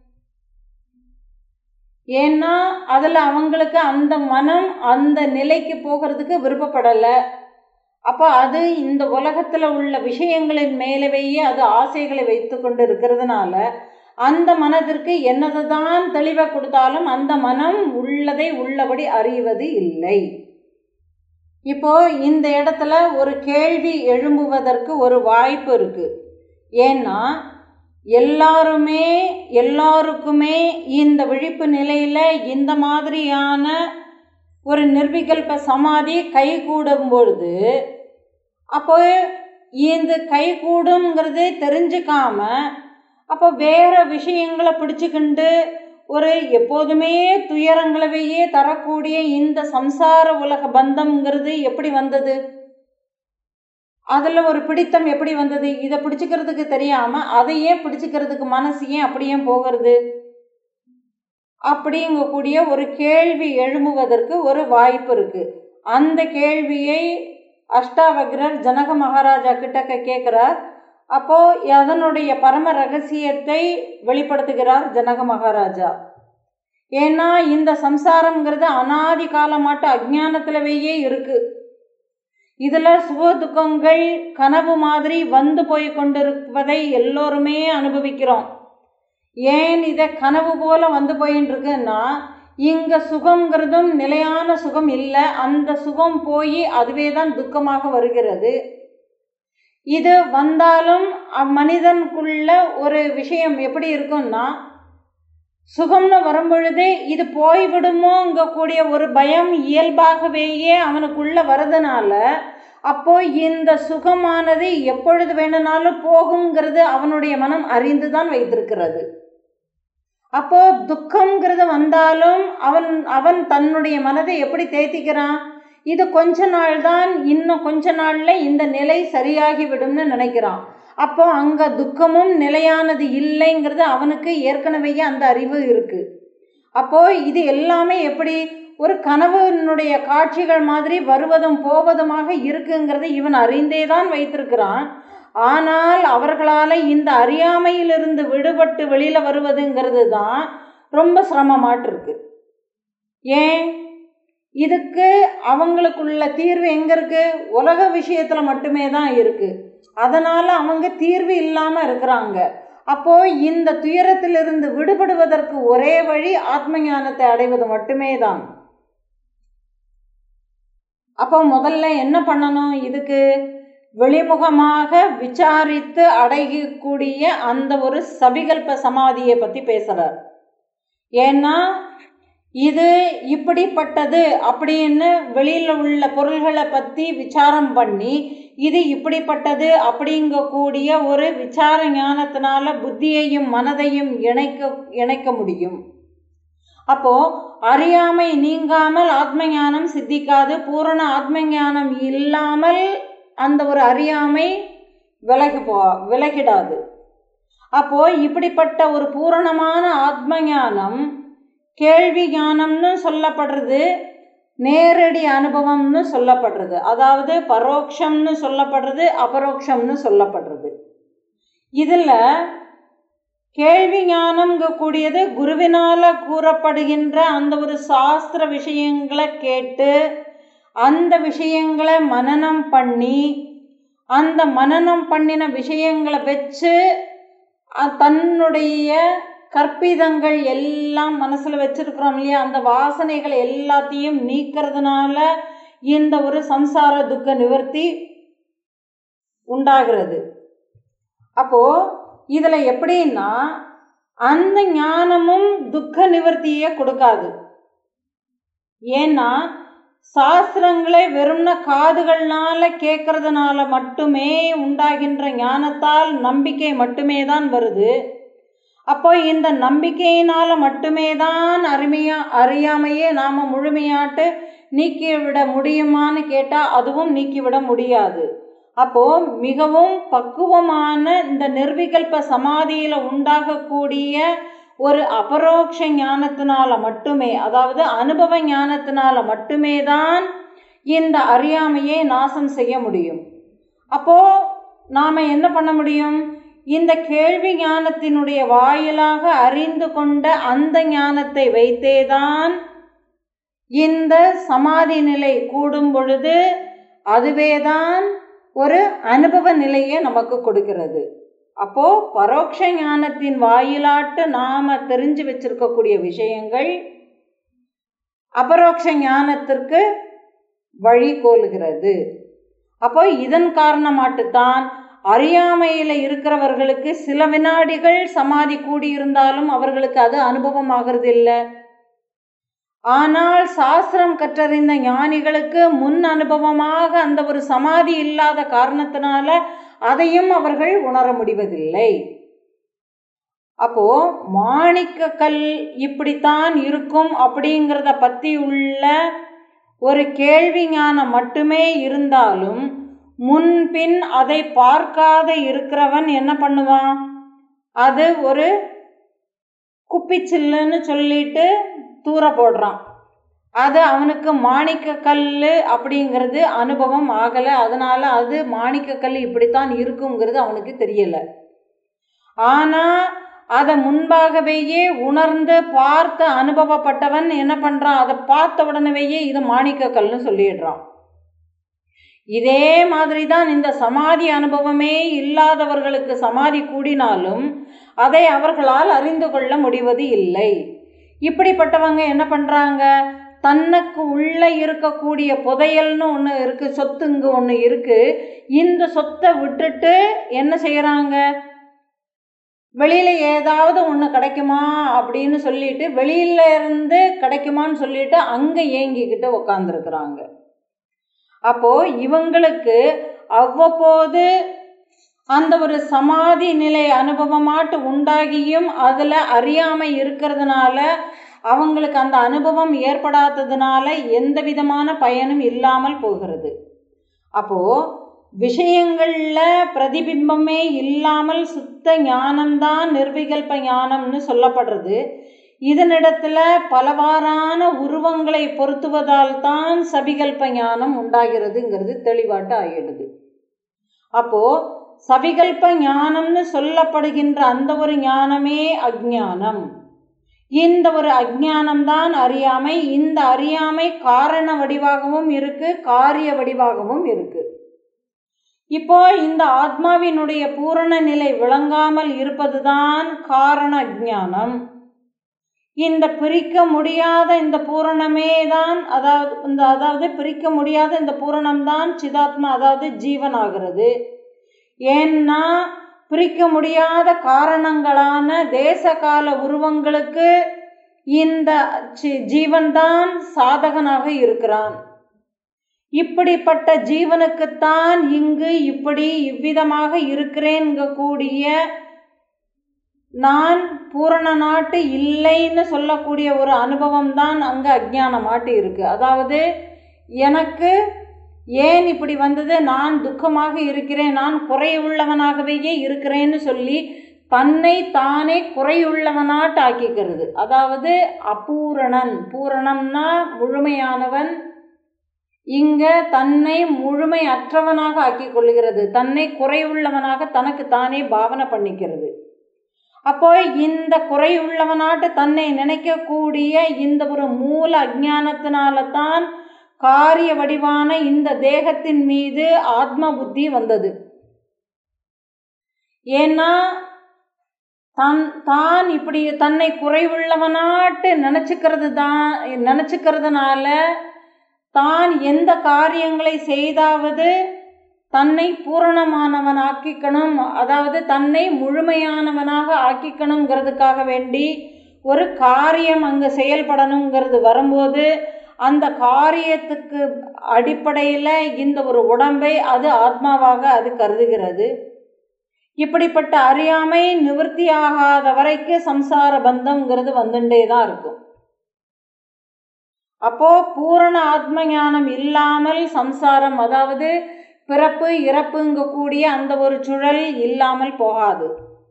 ஏன்னா அதில் அவங்களுக்கு அந்த மனம் அந்த நிலைக்கு போகிறதுக்கு விருப்பப்படலை அப்போ அது இந்த உலகத்தில் உள்ள விஷயங்களின் மேலவேயே அது ஆசைகளை வைத்து கொண்டு இருக்கிறதுனால அந்த மனதிற்கு என்னது தான் தெளிவை கொடுத்தாலும் அந்த மனம் உள்ளதை உள்ளபடி அறிவது இல்லை இப்போ இந்த இடத்துல ஒரு கேள்வி எழும்புவதற்கு ஒரு வாய்ப்பு இருக்கு ஏன்னா எல்லாருமே எல்லாருக்குமே இந்த விழிப்பு நிலையில் இந்த மாதிரியான ஒரு நிர்விகல்ப சமாதி கை கூடும் பொழுது அப்போ இந்த கை கூடுங்கிறது தெரிஞ்சுக்காம அப்போ வேற விஷயங்களை பிடிச்சுக்கிண்டு ஒரு எப்போதுமே துயரங்களவையே தரக்கூடிய இந்த சம்சார உலக பந்தம்ங்கிறது எப்படி வந்தது அதில் ஒரு பிடித்தம் எப்படி வந்தது இதை பிடிச்சிக்கிறதுக்கு தெரியாமல் அதையே பிடிச்சிக்கிறதுக்கு மனசு ஏன் அப்படியே போகிறது அப்படிங்கக்கூடிய ஒரு கேள்வி எழும்புவதற்கு ஒரு வாய்ப்பு இருக்கு அந்த கேள்வியை அஷ்டாவக்ரர் ஜனக மகாராஜா கிட்டக்க கேட்குறார் அப்போ அதனுடைய பரம ரகசியத்தை வெளிப்படுத்துகிறார் ஜனக மகாராஜா ஏன்னா இந்த சம்சாரம்ங்கிறது அனாதி காலமாட்டு அஜானத்திலவேயே இருக்கு இதுல சுக துக்கங்கள் கனவு மாதிரி வந்து போய் கொண்டிருப்பதை எல்லோருமே அனுபவிக்கிறோம் ஏன் இதை கனவு போல வந்து போயின்னு இருக்குன்னா இங்க சுகங்கிறதும் நிலையான சுகம் இல்லை அந்த சுகம் போய் அதுவே தான் துக்கமாக வருகிறது இது வந்தாலும் மனிதனுக்குள்ள ஒரு விஷயம் எப்படி இருக்கும்னா சுகம்னு வரும்பொழுது இது போய்விடுமோங்க கூடிய ஒரு பயம் இயல்பாகவேயே அவனுக்குள்ள வரதுனால அப்போ இந்த சுகமானது எப்பொழுது வேணுனாலும் போகுங்கிறது அவனுடைய மனம் அறிந்து தான் வைத்திருக்கிறது அப்போ துக்கம்ங்கிறது வந்தாலும் அவன் அவன் தன்னுடைய மனதை எப்படி தேத்திக்கிறான் இது கொஞ்ச நாள் தான் இன்னும் கொஞ்ச நாள்ல இந்த நிலை சரியாகி விடும்னு நினைக்கிறான் அப்போ அங்க துக்கமும் நிலையானது இல்லைங்கிறது அவனுக்கு ஏற்கனவே அந்த அறிவு இருக்கு அப்போ இது எல்லாமே எப்படி ஒரு கனவுனுடைய காட்சிகள் மாதிரி வருவதும் போவதுமாக இருக்குங்கிறத இவன் அறிந்தே தான் வைத்திருக்கிறான் ஆனால் அவர்களால் இந்த அறியாமையிலிருந்து விடுபட்டு வெளியில வருவதுங்கிறது தான் ரொம்ப சிரமமாட்டிருக்கு ஏன் இதுக்கு அவங்களுக்குள்ள தீர்வு எங்க இருக்கு உலக விஷயத்துல மட்டுமே தான் இருக்கு அதனால அவங்க தீர்வு இல்லாம இருக்கிறாங்க அப்போ இந்த துயரத்திலிருந்து விடுபடுவதற்கு ஒரே வழி ஆத்ம ஞானத்தை அடைவது மட்டுமே தான் அப்போ முதல்ல என்ன பண்ணணும் இதுக்கு வெளிமுகமாக விசாரித்து அடையக்கூடிய அந்த ஒரு சபிகல்ப சமாதியை பத்தி பேசுறார் ஏன்னா இது இப்படிப்பட்டது அப்படின்னு வெளியில் உள்ள பொருள்களை பற்றி விசாரம் பண்ணி இது இப்படிப்பட்டது அப்படிங்கக்கூடிய ஒரு விசார ஞானத்தினால புத்தியையும் மனதையும் இணைக்க இணைக்க முடியும் அப்போ அறியாமை நீங்காமல் ஆத்ம ஞானம் சித்திக்காது பூரண ஆத்ம ஞானம் இல்லாமல் அந்த ஒரு அறியாமை விலகி போ விலகிடாது அப்போ இப்படிப்பட்ட ஒரு பூரணமான ஆத்ம ஞானம் கேள்வி ஞானம்னு சொல்லப்படுறது நேரடி அனுபவம்னு சொல்லப்படுறது அதாவது பரோட்சம்னு சொல்லப்படுறது அபரோக்ஷம்னு சொல்லப்படுறது இதில் கேள்வி ஞானம்ங்க கூடியது குருவினால் கூறப்படுகின்ற அந்த ஒரு சாஸ்திர விஷயங்களை கேட்டு அந்த விஷயங்களை மனனம் பண்ணி அந்த மனனம் பண்ணின விஷயங்களை வச்சு தன்னுடைய கற்பிதங்கள் எல்லாம் மனசில் வச்சிருக்கிறோம் இல்லையா அந்த வாசனைகள் எல்லாத்தையும் நீக்கிறதுனால இந்த ஒரு சம்சார துக்க நிவர்த்தி உண்டாகிறது அப்போ இதில் எப்படின்னா அந்த ஞானமும் துக்க நிவர்த்தியை கொடுக்காது ஏன்னா சாஸ்திரங்களை வெறும்ன காதுகள்னால கேட்கறதுனால மட்டுமே உண்டாகின்ற ஞானத்தால் நம்பிக்கை மட்டுமே தான் வருது அப்போ இந்த நம்பிக்கையினால மட்டுமே தான் அருமையா அறியாமையே நாம முழுமையாட்டு நீக்கிவிட முடியுமான்னு கேட்டால் அதுவும் நீக்கிவிட முடியாது அப்போ மிகவும் பக்குவமான இந்த நிர்விகல்ப சமாதியில உண்டாகக்கூடிய ஒரு அபரோக்ஷ ஞானத்தினால மட்டுமே அதாவது அனுபவ ஞானத்தினால மட்டுமே தான் இந்த அறியாமையை நாசம் செய்ய முடியும் அப்போ நாம என்ன பண்ண முடியும் இந்த கேள்வி ஞானத்தினுடைய வாயிலாக அறிந்து கொண்ட அந்த ஞானத்தை வைத்தேதான் இந்த சமாதி நிலை கூடும் பொழுது அதுவேதான் ஒரு அனுபவ நிலையை நமக்கு கொடுக்கிறது அப்போ பரோட்ச ஞானத்தின் வாயிலாட்டு நாம தெரிஞ்சு வச்சிருக்கக்கூடிய விஷயங்கள் அபரோக்ஷ ஞானத்திற்கு வழி கோலுகிறது அப்போ இதன் காரணமாட்டுத்தான் அறியாமையில் இருக்கிறவர்களுக்கு சில வினாடிகள் சமாதி கூடியிருந்தாலும் அவர்களுக்கு அது அனுபவம் ஆகிறது இல்லை ஆனால் சாஸ்திரம் கற்றறிந்த ஞானிகளுக்கு முன் அனுபவமாக அந்த ஒரு சமாதி இல்லாத காரணத்தினால அதையும் அவர்கள் உணர முடிவதில்லை அப்போ மாணிக்க கல் இப்படித்தான் இருக்கும் அப்படிங்கிறத பற்றி உள்ள ஒரு கேள்வி ஞானம் மட்டுமே இருந்தாலும் முன்பின் அதை பார்க்காத இருக்கிறவன் என்ன பண்ணுவான் அது ஒரு குப்பிச்சில்லுன்னு சொல்லிட்டு தூர போடுறான் அது அவனுக்கு மாணிக்க கல் அப்படிங்கிறது அனுபவம் ஆகலை அதனால அது மாணிக்க கல் இப்படித்தான் இருக்குங்கிறது அவனுக்கு தெரியலை ஆனால் அதை முன்பாகவேயே உணர்ந்து பார்த்து அனுபவப்பட்டவன் என்ன பண்ணுறான் அதை பார்த்த உடனேயே இது மாணிக்க கல்னு சொல்லிடுறான் இதே மாதிரி தான் இந்த சமாதி அனுபவமே இல்லாதவர்களுக்கு சமாதி கூடினாலும் அதை அவர்களால் அறிந்து கொள்ள முடிவது இல்லை இப்படிப்பட்டவங்க என்ன பண்ணுறாங்க தன்னுக்கு உள்ளே இருக்கக்கூடிய புதையல்னு ஒன்று இருக்குது சொத்து இங்கே ஒன்று இருக்குது இந்த சொத்தை விட்டுட்டு என்ன செய்கிறாங்க வெளியில் ஏதாவது ஒன்று கிடைக்குமா அப்படின்னு சொல்லிட்டு வெளியில இருந்து கிடைக்குமான்னு சொல்லிட்டு அங்கே ஏங்கிக்கிட்டு உக்காந்துருக்குறாங்க அப்போது இவங்களுக்கு அவ்வப்போது அந்த ஒரு சமாதி நிலை அனுபவமாட்டு உண்டாகியும் அதில் அறியாமை இருக்கிறதுனால அவங்களுக்கு அந்த அனுபவம் ஏற்படாததுனால எந்த விதமான பயனும் இல்லாமல் போகிறது அப்போது விஷயங்களில் பிரதிபிம்பமே இல்லாமல் சுத்த ஞானம்தான் நிர்விகல்ப ஞானம்னு சொல்லப்படுறது இதனிடத்துல பலவாறான உருவங்களை பொருத்துவதால் தான் சபிகல்ப ஞானம் உண்டாகிறதுங்கிறது தெளிவாட்டு ஆகிடுது அப்போ சபிகல்ப ஞானம்னு சொல்லப்படுகின்ற அந்த ஒரு ஞானமே அஜ்ஞானம் இந்த ஒரு அஜ்ஞானம்தான் அறியாமை இந்த அறியாமை காரண வடிவாகவும் இருக்கு காரிய வடிவாகவும் இருக்கு இப்போ இந்த ஆத்மாவினுடைய பூரண நிலை விளங்காமல் இருப்பதுதான் காரண அஜ்ஞானம் இந்த பிரிக்க முடியாத இந்த பூரணமே தான் அதாவது இந்த அதாவது பிரிக்க முடியாத இந்த பூரணம்தான் சிதாத்மா அதாவது ஜீவன் ஆகிறது ஏன்னா பிரிக்க முடியாத காரணங்களான தேசகால உருவங்களுக்கு இந்த ஜீவன்தான் சாதகனாக இருக்கிறான் இப்படிப்பட்ட ஜீவனுக்குத்தான் இங்கு இப்படி இவ்விதமாக இருக்கிறேன்கூடிய நான் பூரண நாட்டு இல்லைன்னு சொல்லக்கூடிய ஒரு அனுபவம் தான் அங்கே அஜ்ஞானமாட்டு இருக்குது அதாவது எனக்கு ஏன் இப்படி வந்தது நான் துக்கமாக இருக்கிறேன் நான் குறையுள்ளவனாகவே இருக்கிறேன்னு சொல்லி தன்னை தானே குறையுள்ளவனாட்டு ஆக்கிக்கிறது அதாவது அபூரணன் பூரணம்னா முழுமையானவன் இங்க தன்னை முழுமை அற்றவனாக ஆக்கி கொள்கிறது தன்னை குறையுள்ளவனாக தனக்கு தானே பாவனை பண்ணிக்கிறது அப்போ இந்த குறையுள்ளவனாட்டு தன்னை நினைக்கக்கூடிய இந்த ஒரு மூல அஜானத்தினால தான் காரிய வடிவான இந்த தேகத்தின் மீது ஆத்ம புத்தி வந்தது ஏன்னா தன் தான் இப்படி தன்னை குறைவுள்ளவனாட்டு நினச்சிக்கிறது தான் நினச்சிக்கிறதுனால தான் எந்த காரியங்களை செய்தாவது தன்னை பூரணமானவன் ஆக்கிக்கணும் அதாவது தன்னை முழுமையானவனாக ஆக்கிக்கணுங்கிறதுக்காக வேண்டி ஒரு காரியம் அங்கே செயல்படணுங்கிறது வரும்போது அந்த காரியத்துக்கு அடிப்படையில் இந்த ஒரு உடம்பை அது ஆத்மாவாக அது கருதுகிறது இப்படிப்பட்ட அறியாமை நிவர்த்தி ஆகாத வரைக்கும் சம்சார பந்தம்ங்கிறது வந்துட்டே தான் இருக்கும் அப்போ பூரண ஆத்ம ஞானம் இல்லாமல் சம்சாரம் அதாவது பிறப்பு இறப்புங்க கூடிய அந்த ஒரு சுழல் இல்லாமல் போகாது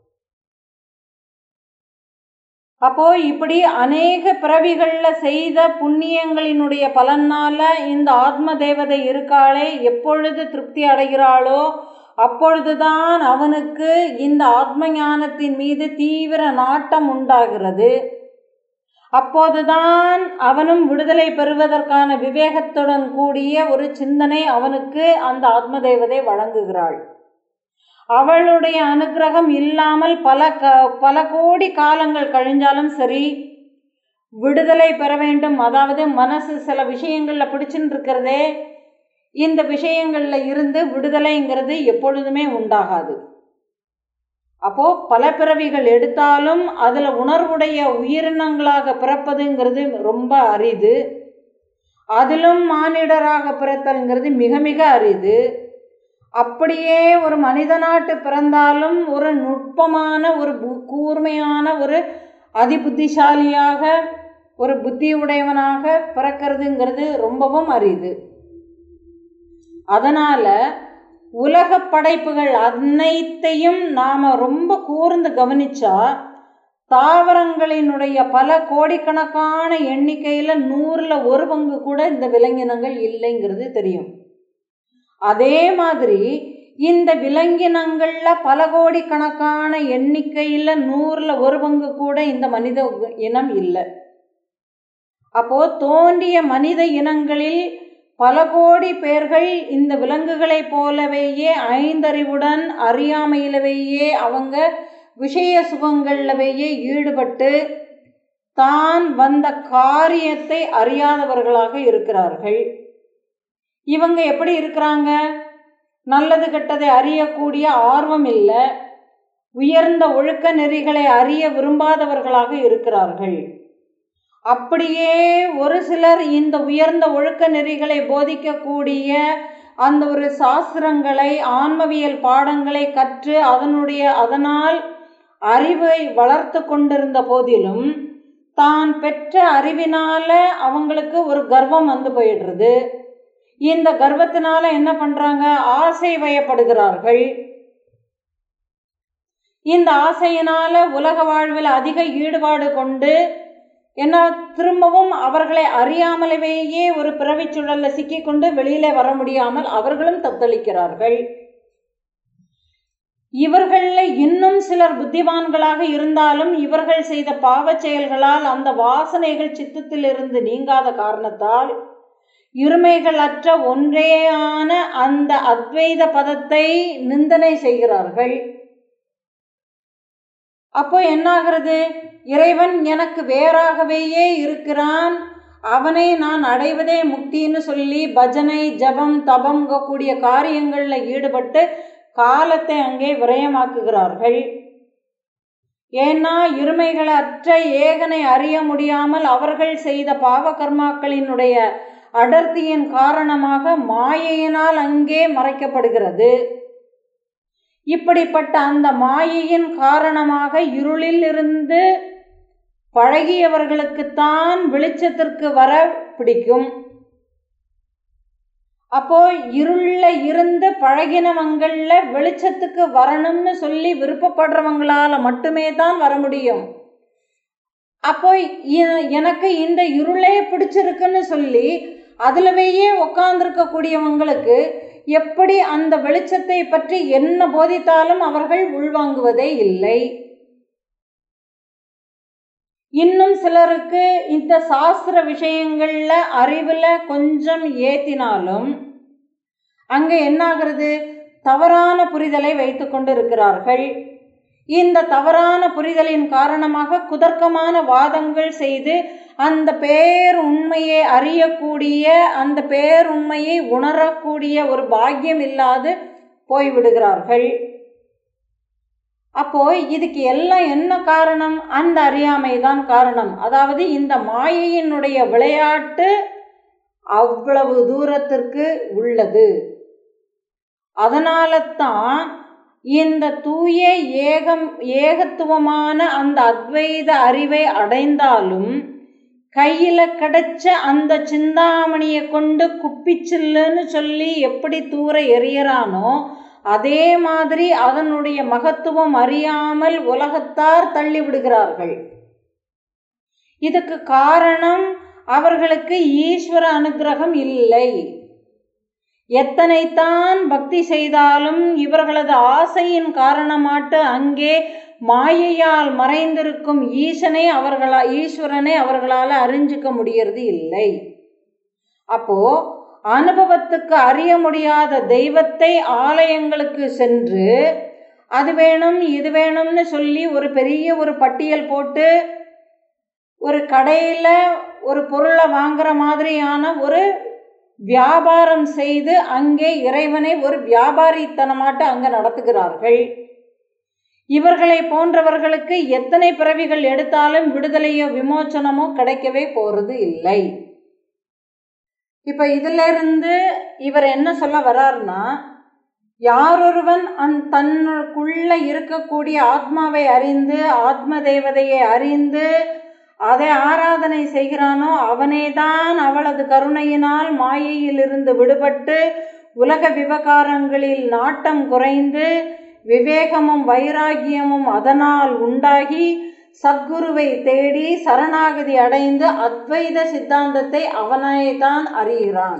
அப்போ இப்படி அநேக பிறவிகளில் செய்த புண்ணியங்களினுடைய பலனால இந்த ஆத்ம தேவதை இருக்காளே எப்பொழுது திருப்தி அடைகிறாளோ அப்பொழுதுதான் அவனுக்கு இந்த ஆத்ம ஞானத்தின் மீது தீவிர நாட்டம் உண்டாகிறது அப்போதுதான் அவனும் விடுதலை பெறுவதற்கான விவேகத்துடன் கூடிய ஒரு சிந்தனை அவனுக்கு அந்த ஆத்ம தேவதை வழங்குகிறாள் அவளுடைய அனுகிரகம் இல்லாமல் பல க பல கோடி காலங்கள் கழிஞ்சாலும் சரி விடுதலை பெற வேண்டும் அதாவது மனசு சில விஷயங்களில் பிடிச்சுன்னு இருக்கிறதே இந்த விஷயங்களில் இருந்து விடுதலைங்கிறது எப்பொழுதுமே உண்டாகாது அப்போ பல பிறவிகள் எடுத்தாலும் அதில் உணர்வுடைய உயிரினங்களாக பிறப்பதுங்கிறது ரொம்ப அரிது அதிலும் மானிடராக பிறத்தல்ங்கிறது மிக மிக அரிது அப்படியே ஒரு மனிதனாட்டு பிறந்தாலும் ஒரு நுட்பமான ஒரு பு- கூர்மையான ஒரு அதிபுத்திசாலியாக ஒரு புத்தி உடையவனாக பிறக்கிறதுங்கிறது ரொம்பவும் அரிது அதனால உலக படைப்புகள் அனைத்தையும் நாம ரொம்ப கூர்ந்து கவனிச்சா தாவரங்களினுடைய பல கோடிக்கணக்கான எண்ணிக்கையில் நூறில் ஒரு பங்கு கூட இந்த விலங்கினங்கள் இல்லைங்கிறது தெரியும் அதே மாதிரி இந்த விலங்கினங்கள்ல பல கோடிக்கணக்கான எண்ணிக்கையில் நூறில் ஒரு பங்கு கூட இந்த மனித இனம் இல்லை அப்போ தோன்றிய மனித இனங்களில் பல கோடி பேர்கள் இந்த விலங்குகளைப் போலவேயே ஐந்தறிவுடன் அறியாமையிலவேயே அவங்க விஷய சுகங்கள்லவேயே ஈடுபட்டு தான் வந்த காரியத்தை அறியாதவர்களாக இருக்கிறார்கள் இவங்க எப்படி இருக்கிறாங்க நல்லது கெட்டதை அறியக்கூடிய ஆர்வம் இல்லை உயர்ந்த ஒழுக்க நெறிகளை அறிய விரும்பாதவர்களாக இருக்கிறார்கள் அப்படியே ஒரு சிலர் இந்த உயர்ந்த ஒழுக்க நெறிகளை போதிக்கக்கூடிய அந்த ஒரு சாஸ்திரங்களை ஆன்மவியல் பாடங்களை கற்று அதனுடைய அதனால் அறிவை வளர்த்து கொண்டிருந்த போதிலும் தான் பெற்ற அறிவினால அவங்களுக்கு ஒரு கர்வம் வந்து போயிடுறது இந்த கர்வத்தினால என்ன பண்றாங்க ஆசை வயப்படுகிறார்கள் இந்த ஆசையினால உலக வாழ்வில் அதிக ஈடுபாடு கொண்டு என்ன திரும்பவும் அவர்களை அறியாமலேயே ஒரு பிறவிச் சுழல்ல சிக்கிக்கொண்டு வெளியில வர முடியாமல் அவர்களும் தத்தளிக்கிறார்கள் இவர்களில் இன்னும் சிலர் புத்திமான்களாக இருந்தாலும் இவர்கள் செய்த பாவச் செயல்களால் அந்த வாசனைகள் சித்தத்திலிருந்து நீங்காத காரணத்தால் இருமைகள் அற்ற ஒன்றேயான அந்த அத்வைத பதத்தை நிந்தனை செய்கிறார்கள் அப்போ என்னாகிறது இறைவன் எனக்கு வேறாகவேயே இருக்கிறான் அவனை நான் அடைவதே முக்தின்னு சொல்லி பஜனை ஜபம் தபம் கூடிய காரியங்களில் ஈடுபட்டு காலத்தை அங்கே விரயமாக்குகிறார்கள் ஏன்னா இருமைகள் அற்ற ஏகனை அறிய முடியாமல் அவர்கள் செய்த பாவ கர்மாக்களினுடைய அடர்த்தியின் காரணமாக மாயையினால் அங்கே மறைக்கப்படுகிறது இப்படிப்பட்ட அந்த மாயையின் காரணமாக இருளில் இருந்து பழகியவர்களுக்குத்தான் வெளிச்சத்திற்கு வர பிடிக்கும் அப்போ இருள்ல இருந்து பழகினவங்கள்ல வெளிச்சத்துக்கு வரணும்னு சொல்லி விருப்பப்படுறவங்களால மட்டுமே தான் வர முடியும் அப்போ இ- எனக்கு இந்த இருளே பிடிச்சிருக்குன்னு சொல்லி அதுலவேயே உட்கார்ந்துருக்கக்கூடியவங்களுக்கு எப்படி அந்த வெளிச்சத்தை பற்றி என்ன போதித்தாலும் அவர்கள் உள்வாங்குவதே இல்லை இன்னும் சிலருக்கு இந்த சாஸ்திர விஷயங்கள்ல அறிவுல கொஞ்சம் ஏத்தினாலும் அங்க என்னாகிறது தவறான புரிதலை வைத்து கொண்டு இருக்கிறார்கள் இந்த தவறான புரிதலின் காரணமாக குதர்க்கமான வாதங்கள் செய்து அந்த பேருண்மையை அறியக்கூடிய அந்த பேருண்மையை உணரக்கூடிய ஒரு பாக்கியம் இல்லாது போய்விடுகிறார்கள் அப்போ இதுக்கு எல்லாம் என்ன காரணம் அந்த அறியாமை தான் காரணம் அதாவது இந்த மாயையினுடைய விளையாட்டு அவ்வளவு தூரத்திற்கு உள்ளது அதனால தான் இந்த தூய ஏகம் ஏகத்துவமான அந்த அத்வைத அறிவை அடைந்தாலும் கையில கிடைச்ச அந்த சிந்தாமணியை கொண்டு குப்பிச்சில்லுன்னு சொல்லி எப்படி தூர எறியறானோ அதே மாதிரி அதனுடைய மகத்துவம் அறியாமல் உலகத்தார் தள்ளி விடுகிறார்கள் இதுக்கு காரணம் அவர்களுக்கு ஈஸ்வர அனுக்கிரகம் இல்லை எத்தனைத்தான் பக்தி செய்தாலும் இவர்களது ஆசையின் காரணமாட்டு அங்கே மாயையால் மறைந்திருக்கும் ஈசனை அவர்களா ஈஸ்வரனை அவர்களால் அறிஞ்சிக்க முடியறது இல்லை அப்போ அனுபவத்துக்கு அறிய முடியாத தெய்வத்தை ஆலயங்களுக்கு சென்று அது வேணும் இது வேணும்னு சொல்லி ஒரு பெரிய ஒரு பட்டியல் போட்டு ஒரு கடையில் ஒரு பொருளை வாங்குற மாதிரியான ஒரு வியாபாரம் செய்து அங்கே இறைவனை ஒரு வியாபாரித்தனமாட்டு அங்கே நடத்துகிறார்கள் இவர்களை போன்றவர்களுக்கு எத்தனை பிறவிகள் எடுத்தாலும் விடுதலையோ விமோச்சனமோ கிடைக்கவே போறது இல்லை இப்ப இதுல இருந்து இவர் என்ன சொல்ல வர்றாருன்னா யாரொருவன் அந் தன்னுக்குள்ள இருக்கக்கூடிய ஆத்மாவை அறிந்து ஆத்ம தேவதையை அறிந்து அதை ஆராதனை செய்கிறானோ அவனேதான் அவளது கருணையினால் மாயையிலிருந்து விடுபட்டு உலக விவகாரங்களில் நாட்டம் குறைந்து விவேகமும் வைராகியமும் அதனால் உண்டாகி சத்குருவை தேடி சரணாகதி அடைந்து அத்வைத சித்தாந்தத்தை அவனைதான் அறிகிறான்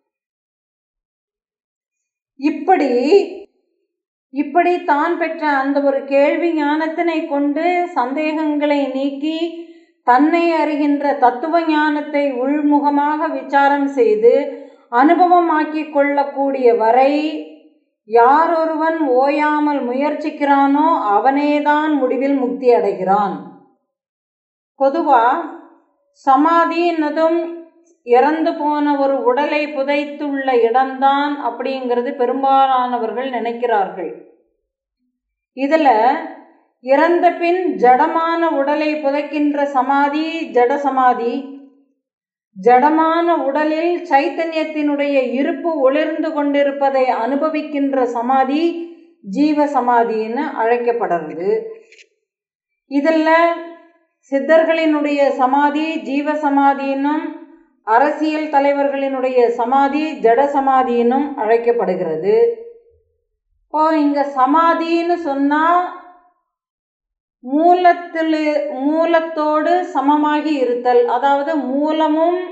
இப்படி இப்படி தான் பெற்ற அந்த ஒரு கேள்வி ஞானத்தினை கொண்டு சந்தேகங்களை நீக்கி தன்னை அறிகின்ற தத்துவ ஞானத்தை உள்முகமாக விசாரம் செய்து அனுபவமாக்கிக் கொள்ளக்கூடிய வரை யாரொருவன் ஓயாமல் முயற்சிக்கிறானோ அவனேதான் முடிவில் முக்தி அடைகிறான் பொதுவா சமாதின்னதும் இறந்து போன ஒரு உடலை புதைத்துள்ள இடம்தான் அப்படிங்கிறது பெரும்பாலானவர்கள் நினைக்கிறார்கள் இதுல இறந்த பின் ஜடமான உடலை புதைக்கின்ற சமாதி ஜட சமாதி ஜடமான உடலில் சைத்தன்யத்தினுடைய இருப்பு ஒளிர்ந்து கொண்டிருப்பதை அனுபவிக்கின்ற சமாதி ஜீவ சமாதின்னு அழைக்கப்படுறது இதில் சித்தர்களினுடைய சமாதி ஜீவ சமாதியினும் அரசியல் தலைவர்களினுடைய சமாதி ஜட சமாதியினும் அழைக்கப்படுகிறது இப்போ இங்க சமாதின்னு சொன்னா மூலத்தில் மூலத்தோடு சமமாகி இருத்தல் அதாவது மூலமும்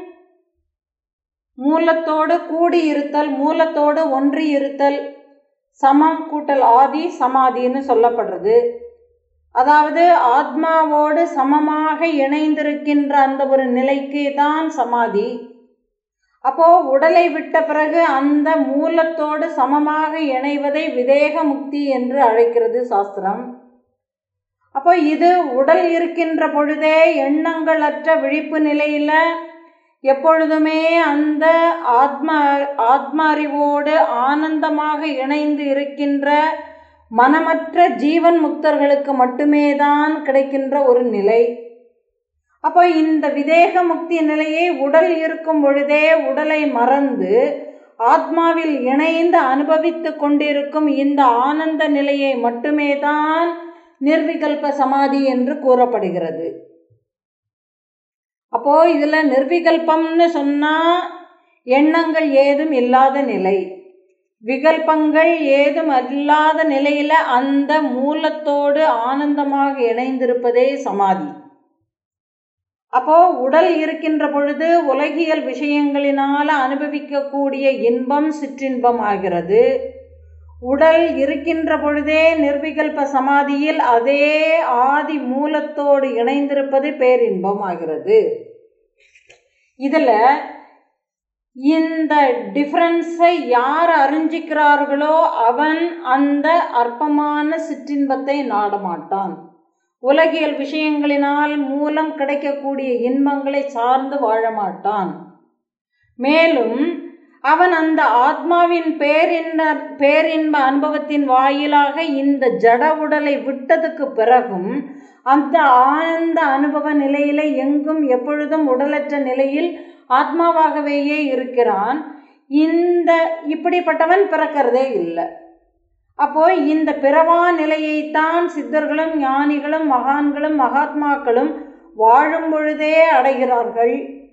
மூலத்தோடு கூடி இருத்தல் மூலத்தோடு ஒன்றி இருத்தல் சமம் கூட்டல் ஆதி சமாதின்னு சொல்லப்படுறது அதாவது ஆத்மாவோடு சமமாக இணைந்திருக்கின்ற அந்த ஒரு நிலைக்கு தான் சமாதி அப்போ உடலை விட்ட பிறகு அந்த மூலத்தோடு சமமாக இணைவதை விதேக முக்தி என்று அழைக்கிறது சாஸ்திரம் அப்போ இது உடல் இருக்கின்ற பொழுதே எண்ணங்களற்ற விழிப்பு நிலையில எப்பொழுதுமே அந்த ஆத்ம ஆத்ம அறிவோடு ஆனந்தமாக இணைந்து இருக்கின்ற மனமற்ற ஜீவன் முக்தர்களுக்கு மட்டுமே தான் கிடைக்கின்ற ஒரு நிலை அப்போ இந்த விதேக முக்தி நிலையை உடல் இருக்கும் பொழுதே உடலை மறந்து ஆத்மாவில் இணைந்து அனுபவித்து கொண்டிருக்கும் இந்த ஆனந்த நிலையை மட்டுமே தான் நிர்விகல்ப சமாதி என்று கூறப்படுகிறது அப்போ இதுல நிர்விகல்பம்னு சொன்னா எண்ணங்கள் ஏதும் இல்லாத நிலை விகல்பங்கள் ஏதும் இல்லாத நிலையில அந்த மூலத்தோடு ஆனந்தமாக இணைந்திருப்பதே சமாதி அப்போ உடல் இருக்கின்ற பொழுது உலகியல் விஷயங்களினால அனுபவிக்கக்கூடிய இன்பம் சிற்றின்பம் ஆகிறது உடல் இருக்கின்ற பொழுதே நிர்விகல்ப சமாதியில் அதே ஆதி மூலத்தோடு இணைந்திருப்பது பேரின்பம் ஆகிறது இதில் இந்த டிஃப்ரென்ஸை யார் அறிஞ்சிக்கிறார்களோ அவன் அந்த அற்பமான சிற்றின்பத்தை நாடமாட்டான் உலகியல் விஷயங்களினால் மூலம் கிடைக்கக்கூடிய இன்பங்களை சார்ந்து வாழ மாட்டான் மேலும் அவன் அந்த ஆத்மாவின் பேரின்ப பேரின்ப அனுபவத்தின் வாயிலாக இந்த ஜட உடலை விட்டதுக்கு பிறகும் அந்த ஆனந்த அனுபவ நிலையில எங்கும் எப்பொழுதும் உடலற்ற நிலையில் ஆத்மாவாகவேயே இருக்கிறான் இந்த இப்படிப்பட்டவன் பிறக்கிறதே இல்லை அப்போ இந்த பிறவா நிலையைத்தான் சித்தர்களும் ஞானிகளும் மகான்களும் மகாத்மாக்களும் வாழும் பொழுதே அடைகிறார்கள்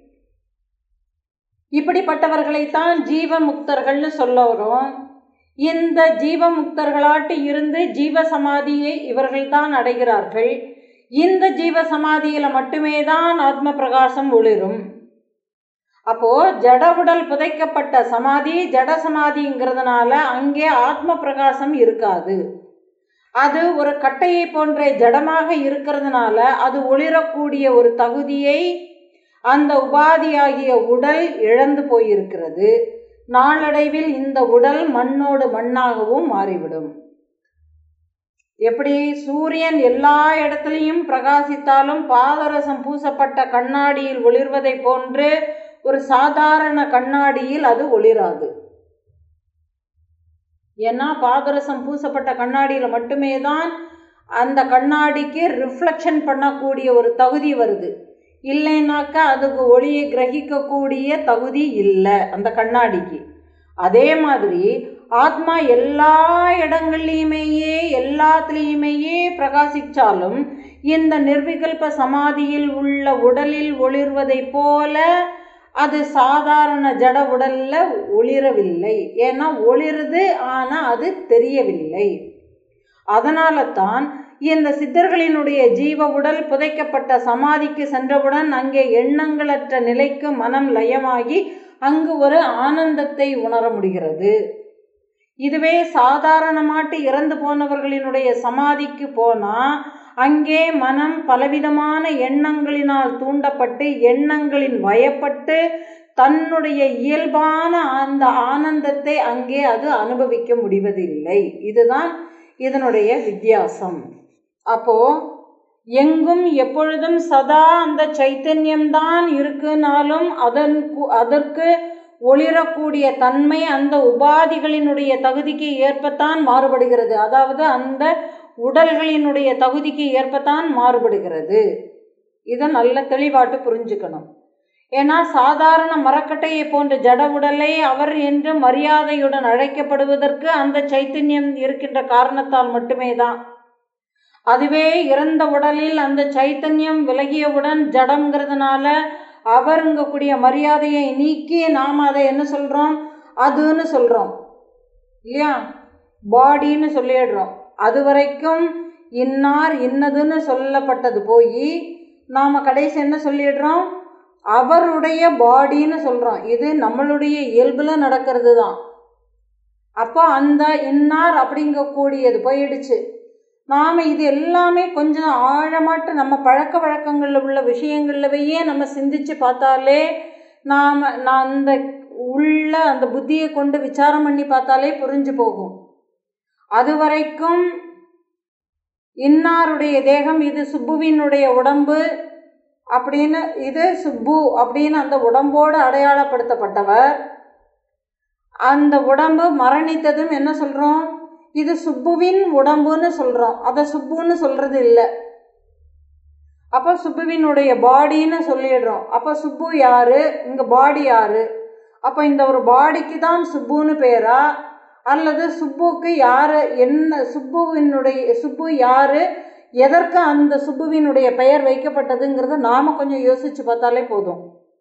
இப்படிப்பட்டவர்களைத்தான் ஜீவ முக்தர்கள்னு சொல்ல வரும் இந்த ஜீவ முக்தர்களாட்டு இருந்து ஜீவ சமாதியை இவர்கள்தான் அடைகிறார்கள் இந்த ஜீவ சமாதியில மட்டுமே தான் ஆத்ம பிரகாசம் ஒளிரும் அப்போ ஜட உடல் புதைக்கப்பட்ட சமாதி ஜட சமாதிங்கிறதுனால அங்கே ஆத்ம பிரகாசம் இருக்காது அது ஒரு கட்டையை போன்ற ஜடமாக இருக்கிறதுனால அது ஒளிரக்கூடிய ஒரு தகுதியை அந்த உபாதியாகிய உடல் இழந்து போயிருக்கிறது நாளடைவில் இந்த உடல் மண்ணோடு மண்ணாகவும் மாறிவிடும் எப்படி சூரியன் எல்லா இடத்துலையும் பிரகாசித்தாலும் பாதரசம் பூசப்பட்ட கண்ணாடியில் ஒளிர்வதை போன்று ஒரு சாதாரண கண்ணாடியில் அது ஒளிராது ஏன்னா பாதரசம் பூசப்பட்ட கண்ணாடியில் மட்டுமே தான் அந்த கண்ணாடிக்கு ரிஃப்ளெக்ஷன் பண்ணக்கூடிய ஒரு தகுதி வருது இல்லைனாக்கா அதுக்கு ஒளியை கிரகிக்கக்கூடிய தகுதி இல்லை அந்த கண்ணாடிக்கு அதே மாதிரி ஆத்மா எல்லா இடங்கள்லையுமேயே எல்லாத்துலேயுமேயே பிரகாசிச்சாலும் இந்த நிர்விகல்ப சமாதியில் உள்ள உடலில் ஒளிர்வதைப் போல அது சாதாரண ஜட உடல்ல ஒளிரவில்லை ஏன்னா ஒளிருது ஆனால் அது தெரியவில்லை அதனால தான் இந்த சித்தர்களினுடைய ஜீவ உடல் புதைக்கப்பட்ட சமாதிக்கு சென்றவுடன் அங்கே எண்ணங்களற்ற நிலைக்கு மனம் லயமாகி அங்கு ஒரு ஆனந்தத்தை உணர முடிகிறது இதுவே சாதாரணமாட்டு இறந்து போனவர்களினுடைய சமாதிக்கு போனா அங்கே மனம் பலவிதமான எண்ணங்களினால் தூண்டப்பட்டு எண்ணங்களின் வயப்பட்டு தன்னுடைய இயல்பான அந்த ஆனந்தத்தை அங்கே அது அனுபவிக்க முடிவதில்லை இதுதான் இதனுடைய வித்தியாசம் அப்போ எங்கும் எப்பொழுதும் சதா அந்த சைத்தன்யம்தான் இருக்குனாலும் அதன் அதற்கு ஒளிரக்கூடிய தன்மை அந்த உபாதிகளினுடைய தகுதிக்கு ஏற்பத்தான் மாறுபடுகிறது அதாவது அந்த உடல்களினுடைய தகுதிக்கு ஏற்பத்தான் மாறுபடுகிறது இதை நல்ல தெளிவாட்டு புரிஞ்சுக்கணும் ஏன்னா சாதாரண மரக்கட்டையை போன்ற ஜட உடலை அவர் என்று மரியாதையுடன் அழைக்கப்படுவதற்கு அந்த சைத்தன்யம் இருக்கின்ற காரணத்தால் மட்டுமே தான் அதுவே இறந்த உடலில் அந்த சைத்தன்யம் விலகியவுடன் ஜடங்கிறதுனால அவருங்கக்கூடிய மரியாதையை நீக்கி நாம் அதை என்ன சொல்கிறோம் அதுன்னு சொல்கிறோம் இல்லையா பாடின்னு சொல்லிடுறோம் அது வரைக்கும் இன்னார் இன்னதுன்னு சொல்லப்பட்டது போய் நாம் கடைசி என்ன சொல்லிடுறோம் அவருடைய பாடின்னு சொல்கிறோம் இது நம்மளுடைய இயல்பில் நடக்கிறது தான் அப்போ அந்த இன்னார் அப்படிங்கக்கூடியது போயிடுச்சு நாம் இது எல்லாமே கொஞ்சம் ஆழமாட்டு நம்ம பழக்க வழக்கங்களில் உள்ள விஷயங்கள்லவையே நம்ம சிந்திச்சு பார்த்தாலே நாம் நான் அந்த உள்ள அந்த புத்தியை கொண்டு விசாரம் பண்ணி பார்த்தாலே புரிஞ்சு போகும் அது வரைக்கும் இன்னாருடைய தேகம் இது சுப்புவினுடைய உடம்பு அப்படின்னு இது சுப்பு அப்படின்னு அந்த உடம்போடு அடையாளப்படுத்தப்பட்டவர் அந்த உடம்பு மரணித்ததும் என்ன சொல்கிறோம் இது சுப்புவின் உடம்புன்னு சொல்கிறோம் அதை சுப்புன்னு சொல்கிறது இல்லை அப்போ சுப்புவினுடைய பாடின்னு சொல்லிடுறோம் அப்போ சுப்பு யார் இங்கே பாடி யார் அப்போ இந்த ஒரு பாடிக்கு தான் சுப்புன்னு பேரா அல்லது சுப்புக்கு யார் என்ன சுப்புவினுடைய சுப்பு யார் எதற்கு அந்த சுப்புவினுடைய பெயர் வைக்கப்பட்டதுங்கிறத நாம் கொஞ்சம் யோசித்து பார்த்தாலே போதும்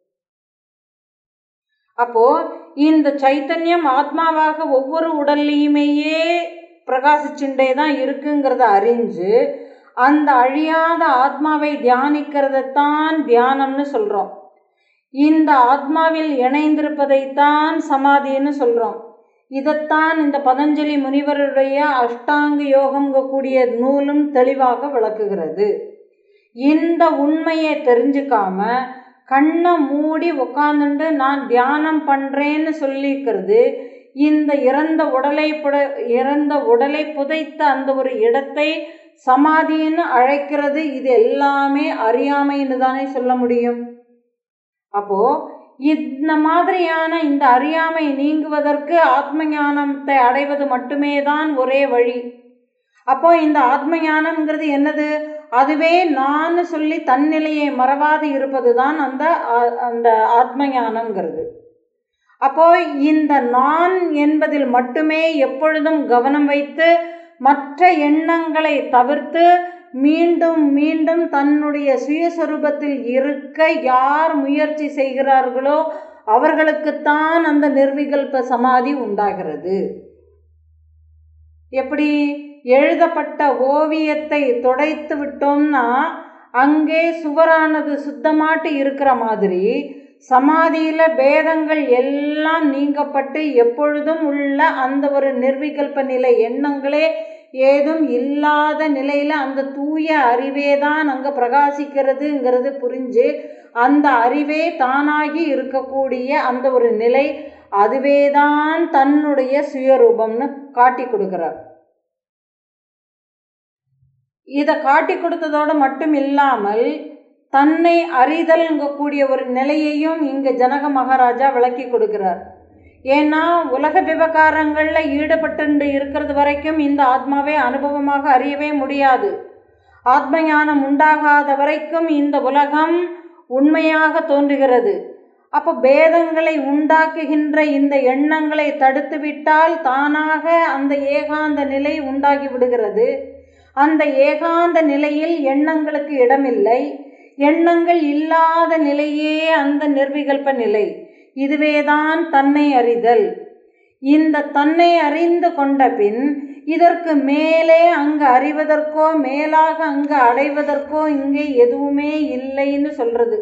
அப்போ இந்த சைத்தன்யம் ஆத்மாவாக ஒவ்வொரு உடல்லையுமேயே பிரகாசிச்சுட்டே தான் இருக்குங்கிறத அறிஞ்சு அந்த அழியாத ஆத்மாவை தியானிக்கிறதைத்தான் தியானம்னு சொல்கிறோம் இந்த ஆத்மாவில் இணைந்திருப்பதைத்தான் சமாதின்னு சொல்கிறோம் இதைத்தான் இந்த பதஞ்சலி முனிவருடைய அஷ்டாங்க யோகம்ங்கக்கூடிய நூலும் தெளிவாக விளக்குகிறது இந்த உண்மையை தெரிஞ்சுக்காம கண்ணை மூடி உக்காந்துட்டு நான் தியானம் பண்ணுறேன்னு சொல்லிக்கிறது இந்த இறந்த உடலை புட இறந்த உடலை புதைத்த அந்த ஒரு இடத்தை சமாதின்னு அழைக்கிறது இது எல்லாமே அறியாமைன்னு தானே சொல்ல முடியும் அப்போ இந்த மாதிரியான இந்த அறியாமை நீங்குவதற்கு ஆத்ம ஞானத்தை அடைவது மட்டுமே தான் ஒரே வழி அப்போ இந்த ஆத்ம ஞானம்ங்கிறது என்னது அதுவே நான் சொல்லி தன்னிலையை மறவாது இருப்பது தான் அந்த அந்த ஆத்ம ஞானம்ங்கிறது அப்போ இந்த நான் என்பதில் மட்டுமே எப்பொழுதும் கவனம் வைத்து மற்ற எண்ணங்களை தவிர்த்து மீண்டும் மீண்டும் தன்னுடைய சுயஸ்வரூபத்தில் இருக்க யார் முயற்சி செய்கிறார்களோ அவர்களுக்குத்தான் அந்த நிர்விகல்ப சமாதி உண்டாகிறது எப்படி எழுதப்பட்ட ஓவியத்தை துடைத்து விட்டோம்னா அங்கே சுவரானது சுத்தமாட்டு இருக்கிற மாதிரி சமாதியில் பேதங்கள் எல்லாம் நீங்கப்பட்டு எப்பொழுதும் உள்ள அந்த ஒரு நிர்விகல்ப நிலை எண்ணங்களே ஏதும் இல்லாத நிலையில் அந்த தூய அறிவே தான் அங்கே பிரகாசிக்கிறதுங்கிறது புரிஞ்சு அந்த அறிவே தானாகி இருக்கக்கூடிய அந்த ஒரு நிலை அதுவே தான் தன்னுடைய சுயரூபம்னு காட்டி கொடுக்குறார் இதை காட்டி கொடுத்ததோடு மட்டும் இல்லாமல் தன்னை அறிதல்ங்கக்கூடிய ஒரு நிலையையும் இங்கே ஜனக மகாராஜா விளக்கி கொடுக்கிறார் ஏன்னா உலக விவகாரங்களில் ஈடுபட்டு இருக்கிறது வரைக்கும் இந்த ஆத்மாவை அனுபவமாக அறியவே முடியாது ஆத்ம ஞானம் உண்டாகாத வரைக்கும் இந்த உலகம் உண்மையாக தோன்றுகிறது அப்போ பேதங்களை உண்டாக்குகின்ற இந்த எண்ணங்களை தடுத்து விட்டால் தானாக அந்த ஏகாந்த நிலை உண்டாகி விடுகிறது அந்த ஏகாந்த நிலையில் எண்ணங்களுக்கு இடமில்லை எண்ணங்கள் இல்லாத நிலையே அந்த நிர்விகல்ப நிலை இதுவேதான் தன்னை அறிதல் இந்த தன்னை அறிந்து கொண்ட பின் இதற்கு மேலே அங்கு அறிவதற்கோ மேலாக அங்கு அடைவதற்கோ இங்கே எதுவுமே இல்லைன்னு சொல்றது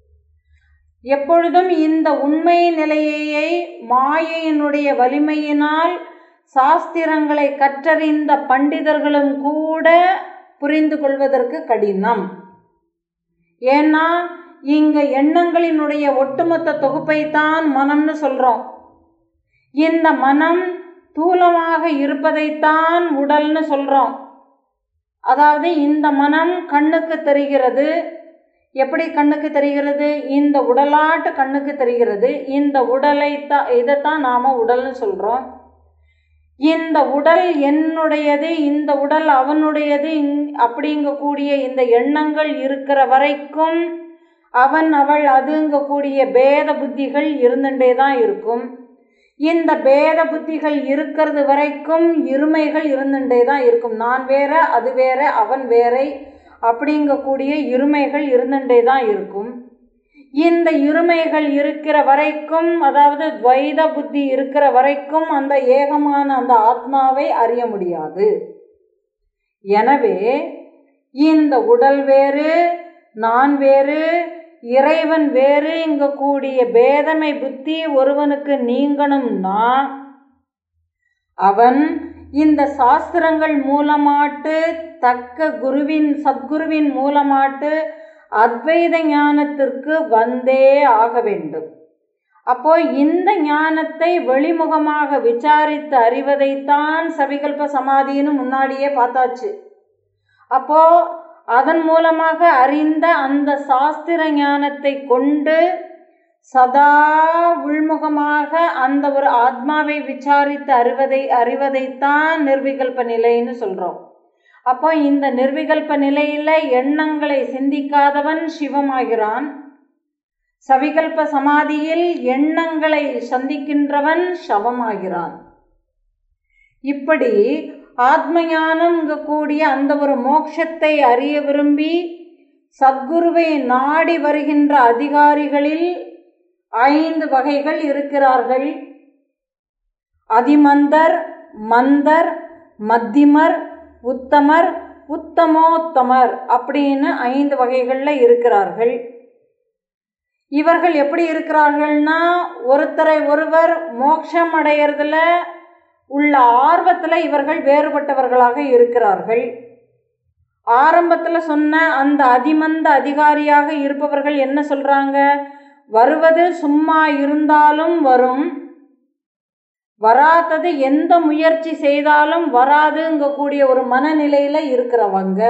எப்பொழுதும் இந்த உண்மை நிலையை மாயையினுடைய வலிமையினால் சாஸ்திரங்களை கற்றறிந்த பண்டிதர்களும் கூட புரிந்து கொள்வதற்கு கடினம் ஏன்னா இங்க எண்ணங்களினுடைய ஒட்டுமொத்த தொகுப்பை தான் மனம்னு சொல்றோம் இந்த மனம் தூலமாக இருப்பதைத்தான் உடல்னு சொல்றோம் அதாவது இந்த மனம் கண்ணுக்கு தெரிகிறது எப்படி கண்ணுக்கு தெரிகிறது இந்த உடலாட்டு கண்ணுக்கு தெரிகிறது இந்த உடலை தான் இதைத்தான் நாம உடல்னு சொல்றோம் இந்த உடல் என்னுடையது இந்த உடல் அவனுடையது அப்படிங்கக்கூடிய இந்த எண்ணங்கள் இருக்கிற வரைக்கும் அவன் அவள் அதுங்கக்கூடிய பேத புத்திகள் இருந்துட்டே தான் இருக்கும் இந்த பேத புத்திகள் இருக்கிறது வரைக்கும் இருமைகள் இருந்துட்டே தான் இருக்கும் நான் வேற அது வேற அவன் வேறை அப்படிங்கக்கூடிய இருமைகள் இருந்துட்டே தான் இருக்கும் இந்த இருமைகள் இருக்கிற வரைக்கும் அதாவது துவைத புத்தி இருக்கிற வரைக்கும் அந்த ஏகமான அந்த ஆத்மாவை அறிய முடியாது எனவே இந்த உடல் வேறு நான் வேறு இறைவன் வேறு இங்க கூடிய பேதமை புத்தி ஒருவனுக்கு நீங்கணும்னா அவன் இந்த சாஸ்திரங்கள் மூலமாட்டு தக்க குருவின் சத்குருவின் மூலமாட்டு அத்வைத ஞானத்திற்கு வந்தே ஆக வேண்டும் அப்போ இந்த ஞானத்தை வெளிமுகமாக விசாரித்து அறிவதைத்தான் சவிகல்ப சமாதின்னு முன்னாடியே பார்த்தாச்சு அப்போ அதன் மூலமாக அறிந்த அந்த சாஸ்திர ஞானத்தை கொண்டு சதா உள்முகமாக அந்த ஒரு ஆத்மாவை விசாரித்து அறிவதை அறிவதைத்தான் நிர்விகல்ப நிலைன்னு சொல்றோம் அப்போ இந்த நிர்விகல்ப நிலையில எண்ணங்களை சிந்திக்காதவன் சிவமாகிறான் சவிகல்ப சமாதியில் எண்ணங்களை சந்திக்கின்றவன் சவமாகிறான் இப்படி ஆத்மஞானம் கூடிய அந்த ஒரு மோட்சத்தை அறிய விரும்பி சத்குருவை நாடி வருகின்ற அதிகாரிகளில் ஐந்து வகைகள் இருக்கிறார்கள் அதிமந்தர் மந்தர் மத்திமர் உத்தமர் உத்தமோத்தமர் அப்படின்னு ஐந்து வகைகளில் இருக்கிறார்கள் இவர்கள் எப்படி இருக்கிறார்கள்னா ஒருத்தரை ஒருவர் மோட்சம் அடையிறதுல உள்ள ஆர்வத்தில் இவர்கள் வேறுபட்டவர்களாக இருக்கிறார்கள் ஆரம்பத்தில் சொன்ன அந்த அதிமந்த அதிகாரியாக இருப்பவர்கள் என்ன சொல்றாங்க வருவது சும்மா இருந்தாலும் வரும் வராதது எந்த முயற்சி செய்தாலும் வராதுங்க கூடிய ஒரு மனநிலையில இருக்கிறவங்க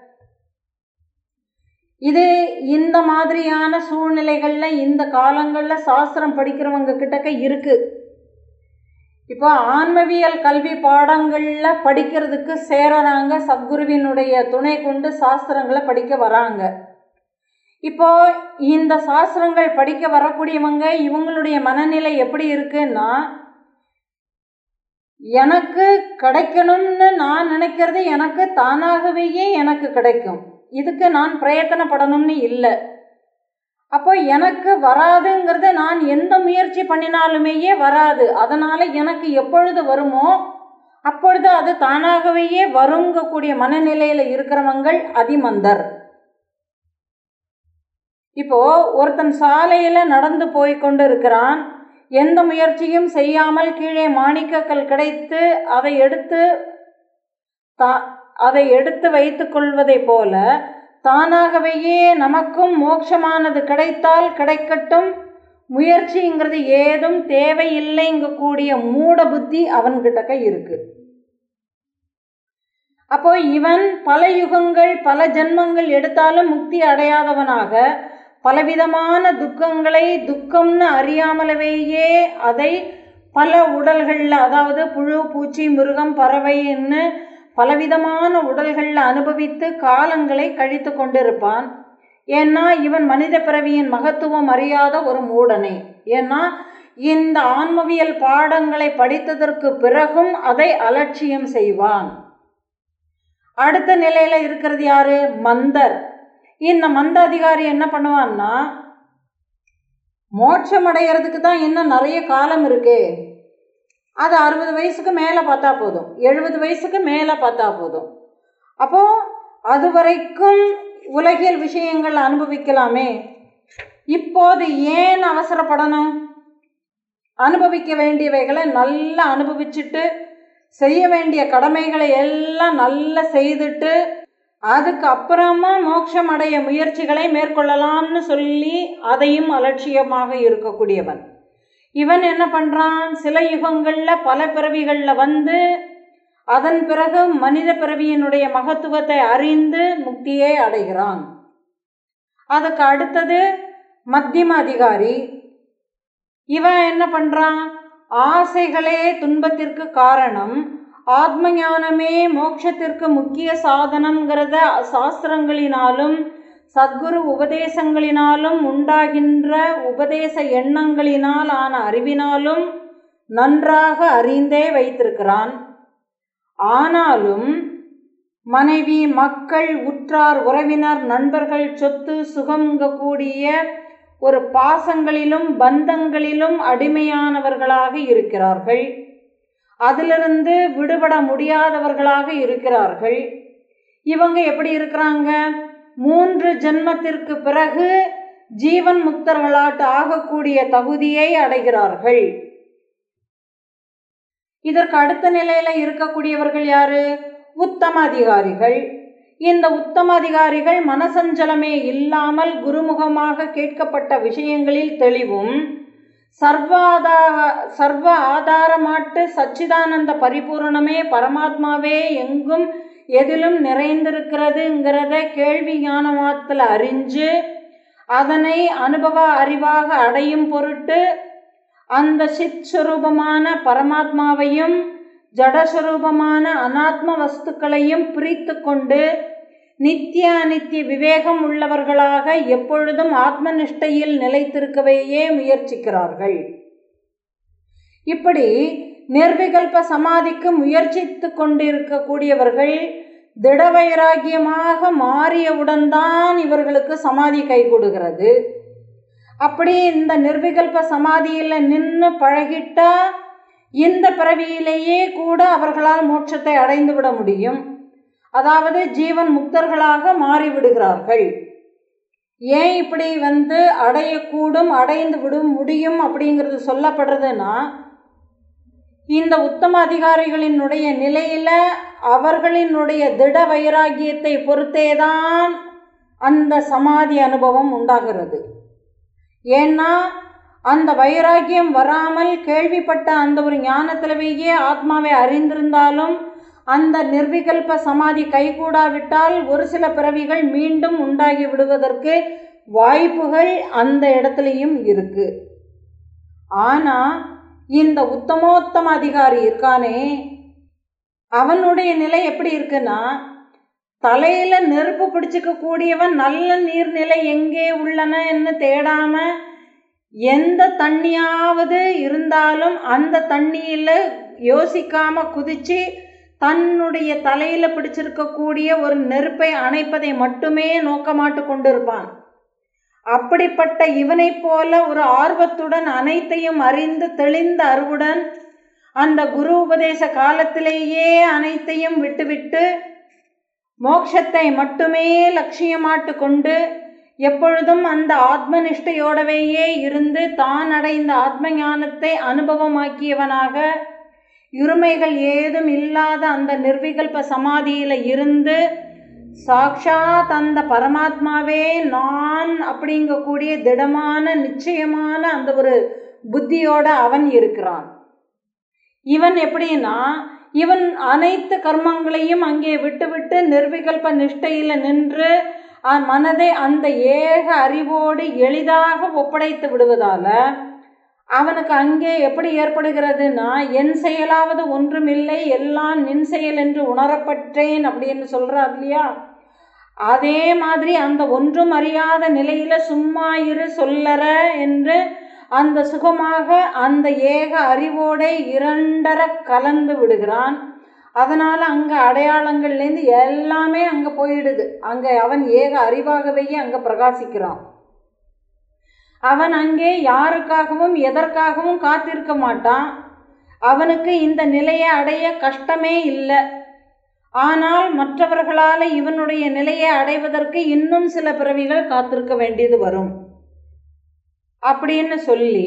இது இந்த மாதிரியான சூழ்நிலைகள்ல இந்த காலங்கள்ல சாஸ்திரம் படிக்கிறவங்க கிட்டக்க இருக்கு இப்போ ஆன்மவியல் கல்வி பாடங்கள்ல படிக்கிறதுக்கு சேரறாங்க சத்குருவினுடைய துணை கொண்டு சாஸ்திரங்களை படிக்க வராங்க இப்போ இந்த சாஸ்திரங்கள் படிக்க வரக்கூடியவங்க இவங்களுடைய மனநிலை எப்படி இருக்குன்னா எனக்கு கிடைக்கணும்னு நான் நினைக்கிறது எனக்கு தானாகவே எனக்கு கிடைக்கும் இதுக்கு நான் பிரயத்தனப்படணும்னு இல்லை அப்போ எனக்கு வராதுங்கிறது நான் எந்த முயற்சி பண்ணினாலுமேயே வராது அதனால எனக்கு எப்பொழுது வருமோ அப்பொழுது அது தானாகவே வருங்கக்கூடிய மனநிலையில இருக்கிறவங்கள் அதிமந்தர் இப்போ ஒருத்தன் சாலையில நடந்து போய் கொண்டு இருக்கிறான் எந்த முயற்சியும் செய்யாமல் கீழே மாணிக்கக்கல் கிடைத்து அதை எடுத்து தா அதை எடுத்து வைத்து கொள்வதை போல தானாகவே நமக்கும் மோட்சமானது கிடைத்தால் கிடைக்கட்டும் முயற்சிங்கிறது ஏதும் தேவையில்லைங்க கூடிய மூட புத்தி அவன்கிட்டக்க இருக்கு அப்போ இவன் பல யுகங்கள் பல ஜென்மங்கள் எடுத்தாலும் முக்தி அடையாதவனாக பலவிதமான துக்கங்களை துக்கம்னு அறியாமலவேயே அதை பல உடல்களில் அதாவது புழு பூச்சி மிருகம் பறவைன்னு பலவிதமான உடல்களில் அனுபவித்து காலங்களை கழித்து கொண்டிருப்பான் ஏன்னா இவன் மனித பிறவியின் மகத்துவம் அறியாத ஒரு மூடனே ஏன்னா இந்த ஆன்மவியல் பாடங்களை படித்ததற்கு பிறகும் அதை அலட்சியம் செய்வான் அடுத்த நிலையில இருக்கிறது யாரு மந்தர் இந்த மந்த அதிகாரி என்ன பண்ணுவான்னா மோட்சம் அடைகிறதுக்கு தான் இன்னும் நிறைய காலம் இருக்கு அது அறுபது வயசுக்கு மேலே பார்த்தா போதும் எழுபது வயசுக்கு மேலே பார்த்தா போதும் அப்போ அது வரைக்கும் உலகியல் விஷயங்கள் அனுபவிக்கலாமே இப்போது ஏன் அவசரப்படணும் அனுபவிக்க வேண்டியவைகளை நல்லா அனுபவிச்சுட்டு செய்ய வேண்டிய கடமைகளை எல்லாம் நல்லா செய்துட்டு அதுக்கு அப்புறமா மோட்சம் அடைய முயற்சிகளை மேற்கொள்ளலாம்னு சொல்லி அதையும் அலட்சியமாக இருக்கக்கூடியவன் இவன் என்ன பண்ணுறான் சில யுகங்களில் பல பிறவிகளில் வந்து அதன் பிறகு மனித பிறவியினுடைய மகத்துவத்தை அறிந்து முக்தியை அடைகிறான் அதுக்கு அடுத்தது மத்தியம அதிகாரி இவன் என்ன பண்ணுறான் ஆசைகளே துன்பத்திற்கு காரணம் ஆத்ம ஞானமே மோட்சத்திற்கு முக்கிய சாதனங்கிறத சாஸ்திரங்களினாலும் சத்குரு உபதேசங்களினாலும் உண்டாகின்ற உபதேச எண்ணங்களினால் ஆன அறிவினாலும் நன்றாக அறிந்தே வைத்திருக்கிறான் ஆனாலும் மனைவி மக்கள் உற்றார் உறவினர் நண்பர்கள் சொத்து சுகங்கக்கூடிய ஒரு பாசங்களிலும் பந்தங்களிலும் அடிமையானவர்களாக இருக்கிறார்கள் அதிலிருந்து விடுபட முடியாதவர்களாக இருக்கிறார்கள் இவங்க எப்படி இருக்கிறாங்க மூன்று ஜென்மத்திற்கு பிறகு ஜீவன் முக்தர்களாட்டு ஆகக்கூடிய தகுதியை அடைகிறார்கள் இதற்கு அடுத்த நிலையில இருக்கக்கூடியவர்கள் யாரு உத்தம அதிகாரிகள் இந்த உத்தம அதிகாரிகள் மனசஞ்சலமே இல்லாமல் குருமுகமாக கேட்கப்பட்ட விஷயங்களில் தெளிவும் சர்வாதார சர்வ ஆதாரமாட்டு சச்சிதானந்த பரிபூரணமே பரமாத்மாவே எங்கும் எதிலும் நிறைந்திருக்கிறதுங்கிறத கேள்வி ஞானமாத்தில் அறிஞ்சு அதனை அனுபவ அறிவாக அடையும் பொருட்டு அந்த சித் சுரூபமான பரமாத்மாவையும் ஜடஸ்வரூபமான அனாத்ம வஸ்துக்களையும் பிரித்து கொண்டு நித்திய அனித்திய விவேகம் உள்ளவர்களாக எப்பொழுதும் ஆத்ம நிஷ்டையில் நிலைத்திருக்கவையே முயற்சிக்கிறார்கள் இப்படி நிர்விகல்ப சமாதிக்கு முயற்சித்து கொண்டிருக்கக்கூடியவர்கள் திடவைராகியமாக மாறியவுடன் தான் இவர்களுக்கு சமாதி கைகூடுகிறது அப்படி இந்த நிர்விகல்ப சமாதியில் நின்று பழகிட்டா இந்த பிறவியிலேயே கூட அவர்களால் மோட்சத்தை அடைந்து விட முடியும் அதாவது ஜீவன் முக்தர்களாக மாறிவிடுகிறார்கள் ஏன் இப்படி வந்து அடையக்கூடும் அடைந்து விட முடியும் அப்படிங்கிறது சொல்லப்படுறதுன்னா இந்த உத்தம அதிகாரிகளினுடைய நிலையில அவர்களினுடைய திட வைராகியத்தை பொறுத்தேதான் அந்த சமாதி அனுபவம் உண்டாகிறது ஏன்னா அந்த வைராகியம் வராமல் கேள்விப்பட்ட அந்த ஒரு ஞானத்திலவேயே ஆத்மாவை அறிந்திருந்தாலும் அந்த நிர்விகல்ப சமாதி கைகூடாவிட்டால் ஒரு சில பிறவிகள் மீண்டும் உண்டாகி விடுவதற்கு வாய்ப்புகள் அந்த இடத்துலையும் இருக்கு ஆனா இந்த உத்தமோத்தம அதிகாரி இருக்கானே அவனுடைய நிலை எப்படி இருக்குன்னா தலையில நெருப்பு பிடிச்சிக்க கூடியவன் நல்ல நீர்நிலை எங்கே உள்ளனன்னு தேடாம எந்த தண்ணியாவது இருந்தாலும் அந்த தண்ணியில் யோசிக்காம குதிச்சு தன்னுடைய தலையில பிடிச்சிருக்கக்கூடிய ஒரு நெருப்பை அணைப்பதை மட்டுமே நோக்கமாட்டு கொண்டிருப்பான் அப்படிப்பட்ட இவனைப் போல ஒரு ஆர்வத்துடன் அனைத்தையும் அறிந்து தெளிந்த அறிவுடன் அந்த குரு உபதேச காலத்திலேயே அனைத்தையும் விட்டுவிட்டு மோட்சத்தை மட்டுமே லட்சியமாட்டு கொண்டு எப்பொழுதும் அந்த ஆத்ம நிஷ்டையோடவேயே இருந்து தான் அடைந்த ஆத்ம ஞானத்தை அனுபவமாக்கியவனாக இருமைகள் ஏதும் இல்லாத அந்த நிர்விகல்ப சமாதியில் இருந்து சாக்ஷாத் அந்த பரமாத்மாவே நான் அப்படிங்கக்கூடிய திடமான நிச்சயமான அந்த ஒரு புத்தியோட அவன் இருக்கிறான் இவன் எப்படின்னா இவன் அனைத்து கர்மங்களையும் அங்கே விட்டுவிட்டு நிர்விகல்ப நிஷ்டையில் நின்று மனதை அந்த ஏக அறிவோடு எளிதாக ஒப்படைத்து விடுவதால அவனுக்கு அங்கே எப்படி ஏற்படுகிறதுனா என் செயலாவது ஒன்றுமில்லை எல்லாம் நின் செயல் என்று உணரப்பட்டேன் அப்படின்னு சொல்கிறார் இல்லையா அதே மாதிரி அந்த ஒன்றும் அறியாத நிலையில சும்மா இரு சொல்லற என்று அந்த சுகமாக அந்த ஏக அறிவோட இரண்டர கலந்து விடுகிறான் அதனால் அங்கே அடையாளங்கள்லேருந்து எல்லாமே அங்கே போயிடுது அங்கே அவன் ஏக அறிவாகவே அங்கே பிரகாசிக்கிறான் அவன் அங்கே யாருக்காகவும் எதற்காகவும் காத்திருக்க மாட்டான் அவனுக்கு இந்த நிலையை அடைய கஷ்டமே இல்லை ஆனால் மற்றவர்களால் இவனுடைய நிலையை அடைவதற்கு இன்னும் சில பிறவிகள் காத்திருக்க வேண்டியது வரும் அப்படின்னு சொல்லி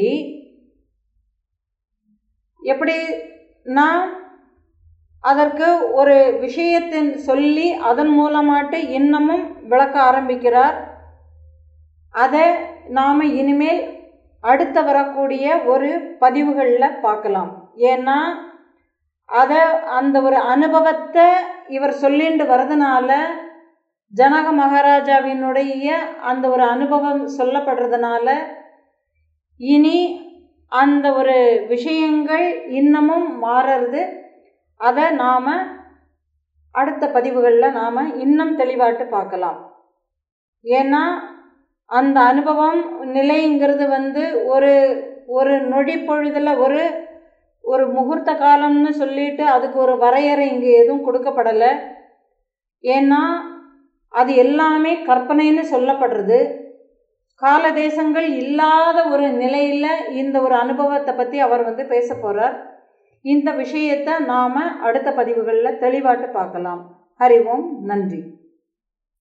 எப்படி நான் அதற்கு ஒரு விஷயத்தின் சொல்லி அதன் மூலமாட்டு இன்னமும் விளக்க ஆரம்பிக்கிறார் அதை நாம் இனிமேல் அடுத்த வரக்கூடிய ஒரு பதிவுகளில் பார்க்கலாம் ஏன்னா அதை அந்த ஒரு அனுபவத்தை இவர் சொல்லிட்டு வரதுனால ஜனக மகாராஜாவினுடைய அந்த ஒரு அனுபவம் சொல்லப்படுறதுனால இனி அந்த ஒரு விஷயங்கள் இன்னமும் மாறுறது அதை நாம் அடுத்த பதிவுகளில் நாம் இன்னும் தெளிவாட்டு பார்க்கலாம் ஏன்னா அந்த அனுபவம் நிலைங்கிறது வந்து ஒரு ஒரு நொடி பொழுதில் ஒரு ஒரு முகூர்த்த காலம்னு சொல்லிட்டு அதுக்கு ஒரு வரையறை இங்கே எதுவும் கொடுக்கப்படலை ஏன்னா அது எல்லாமே கற்பனைன்னு சொல்லப்படுறது கால தேசங்கள் இல்லாத ஒரு நிலையில் இந்த ஒரு அனுபவத்தை பற்றி அவர் வந்து பேச போகிறார் இந்த விஷயத்தை நாம் அடுத்த பதிவுகளில் தெளிவாட்டு பார்க்கலாம் ஹரி ஓம் நன்றி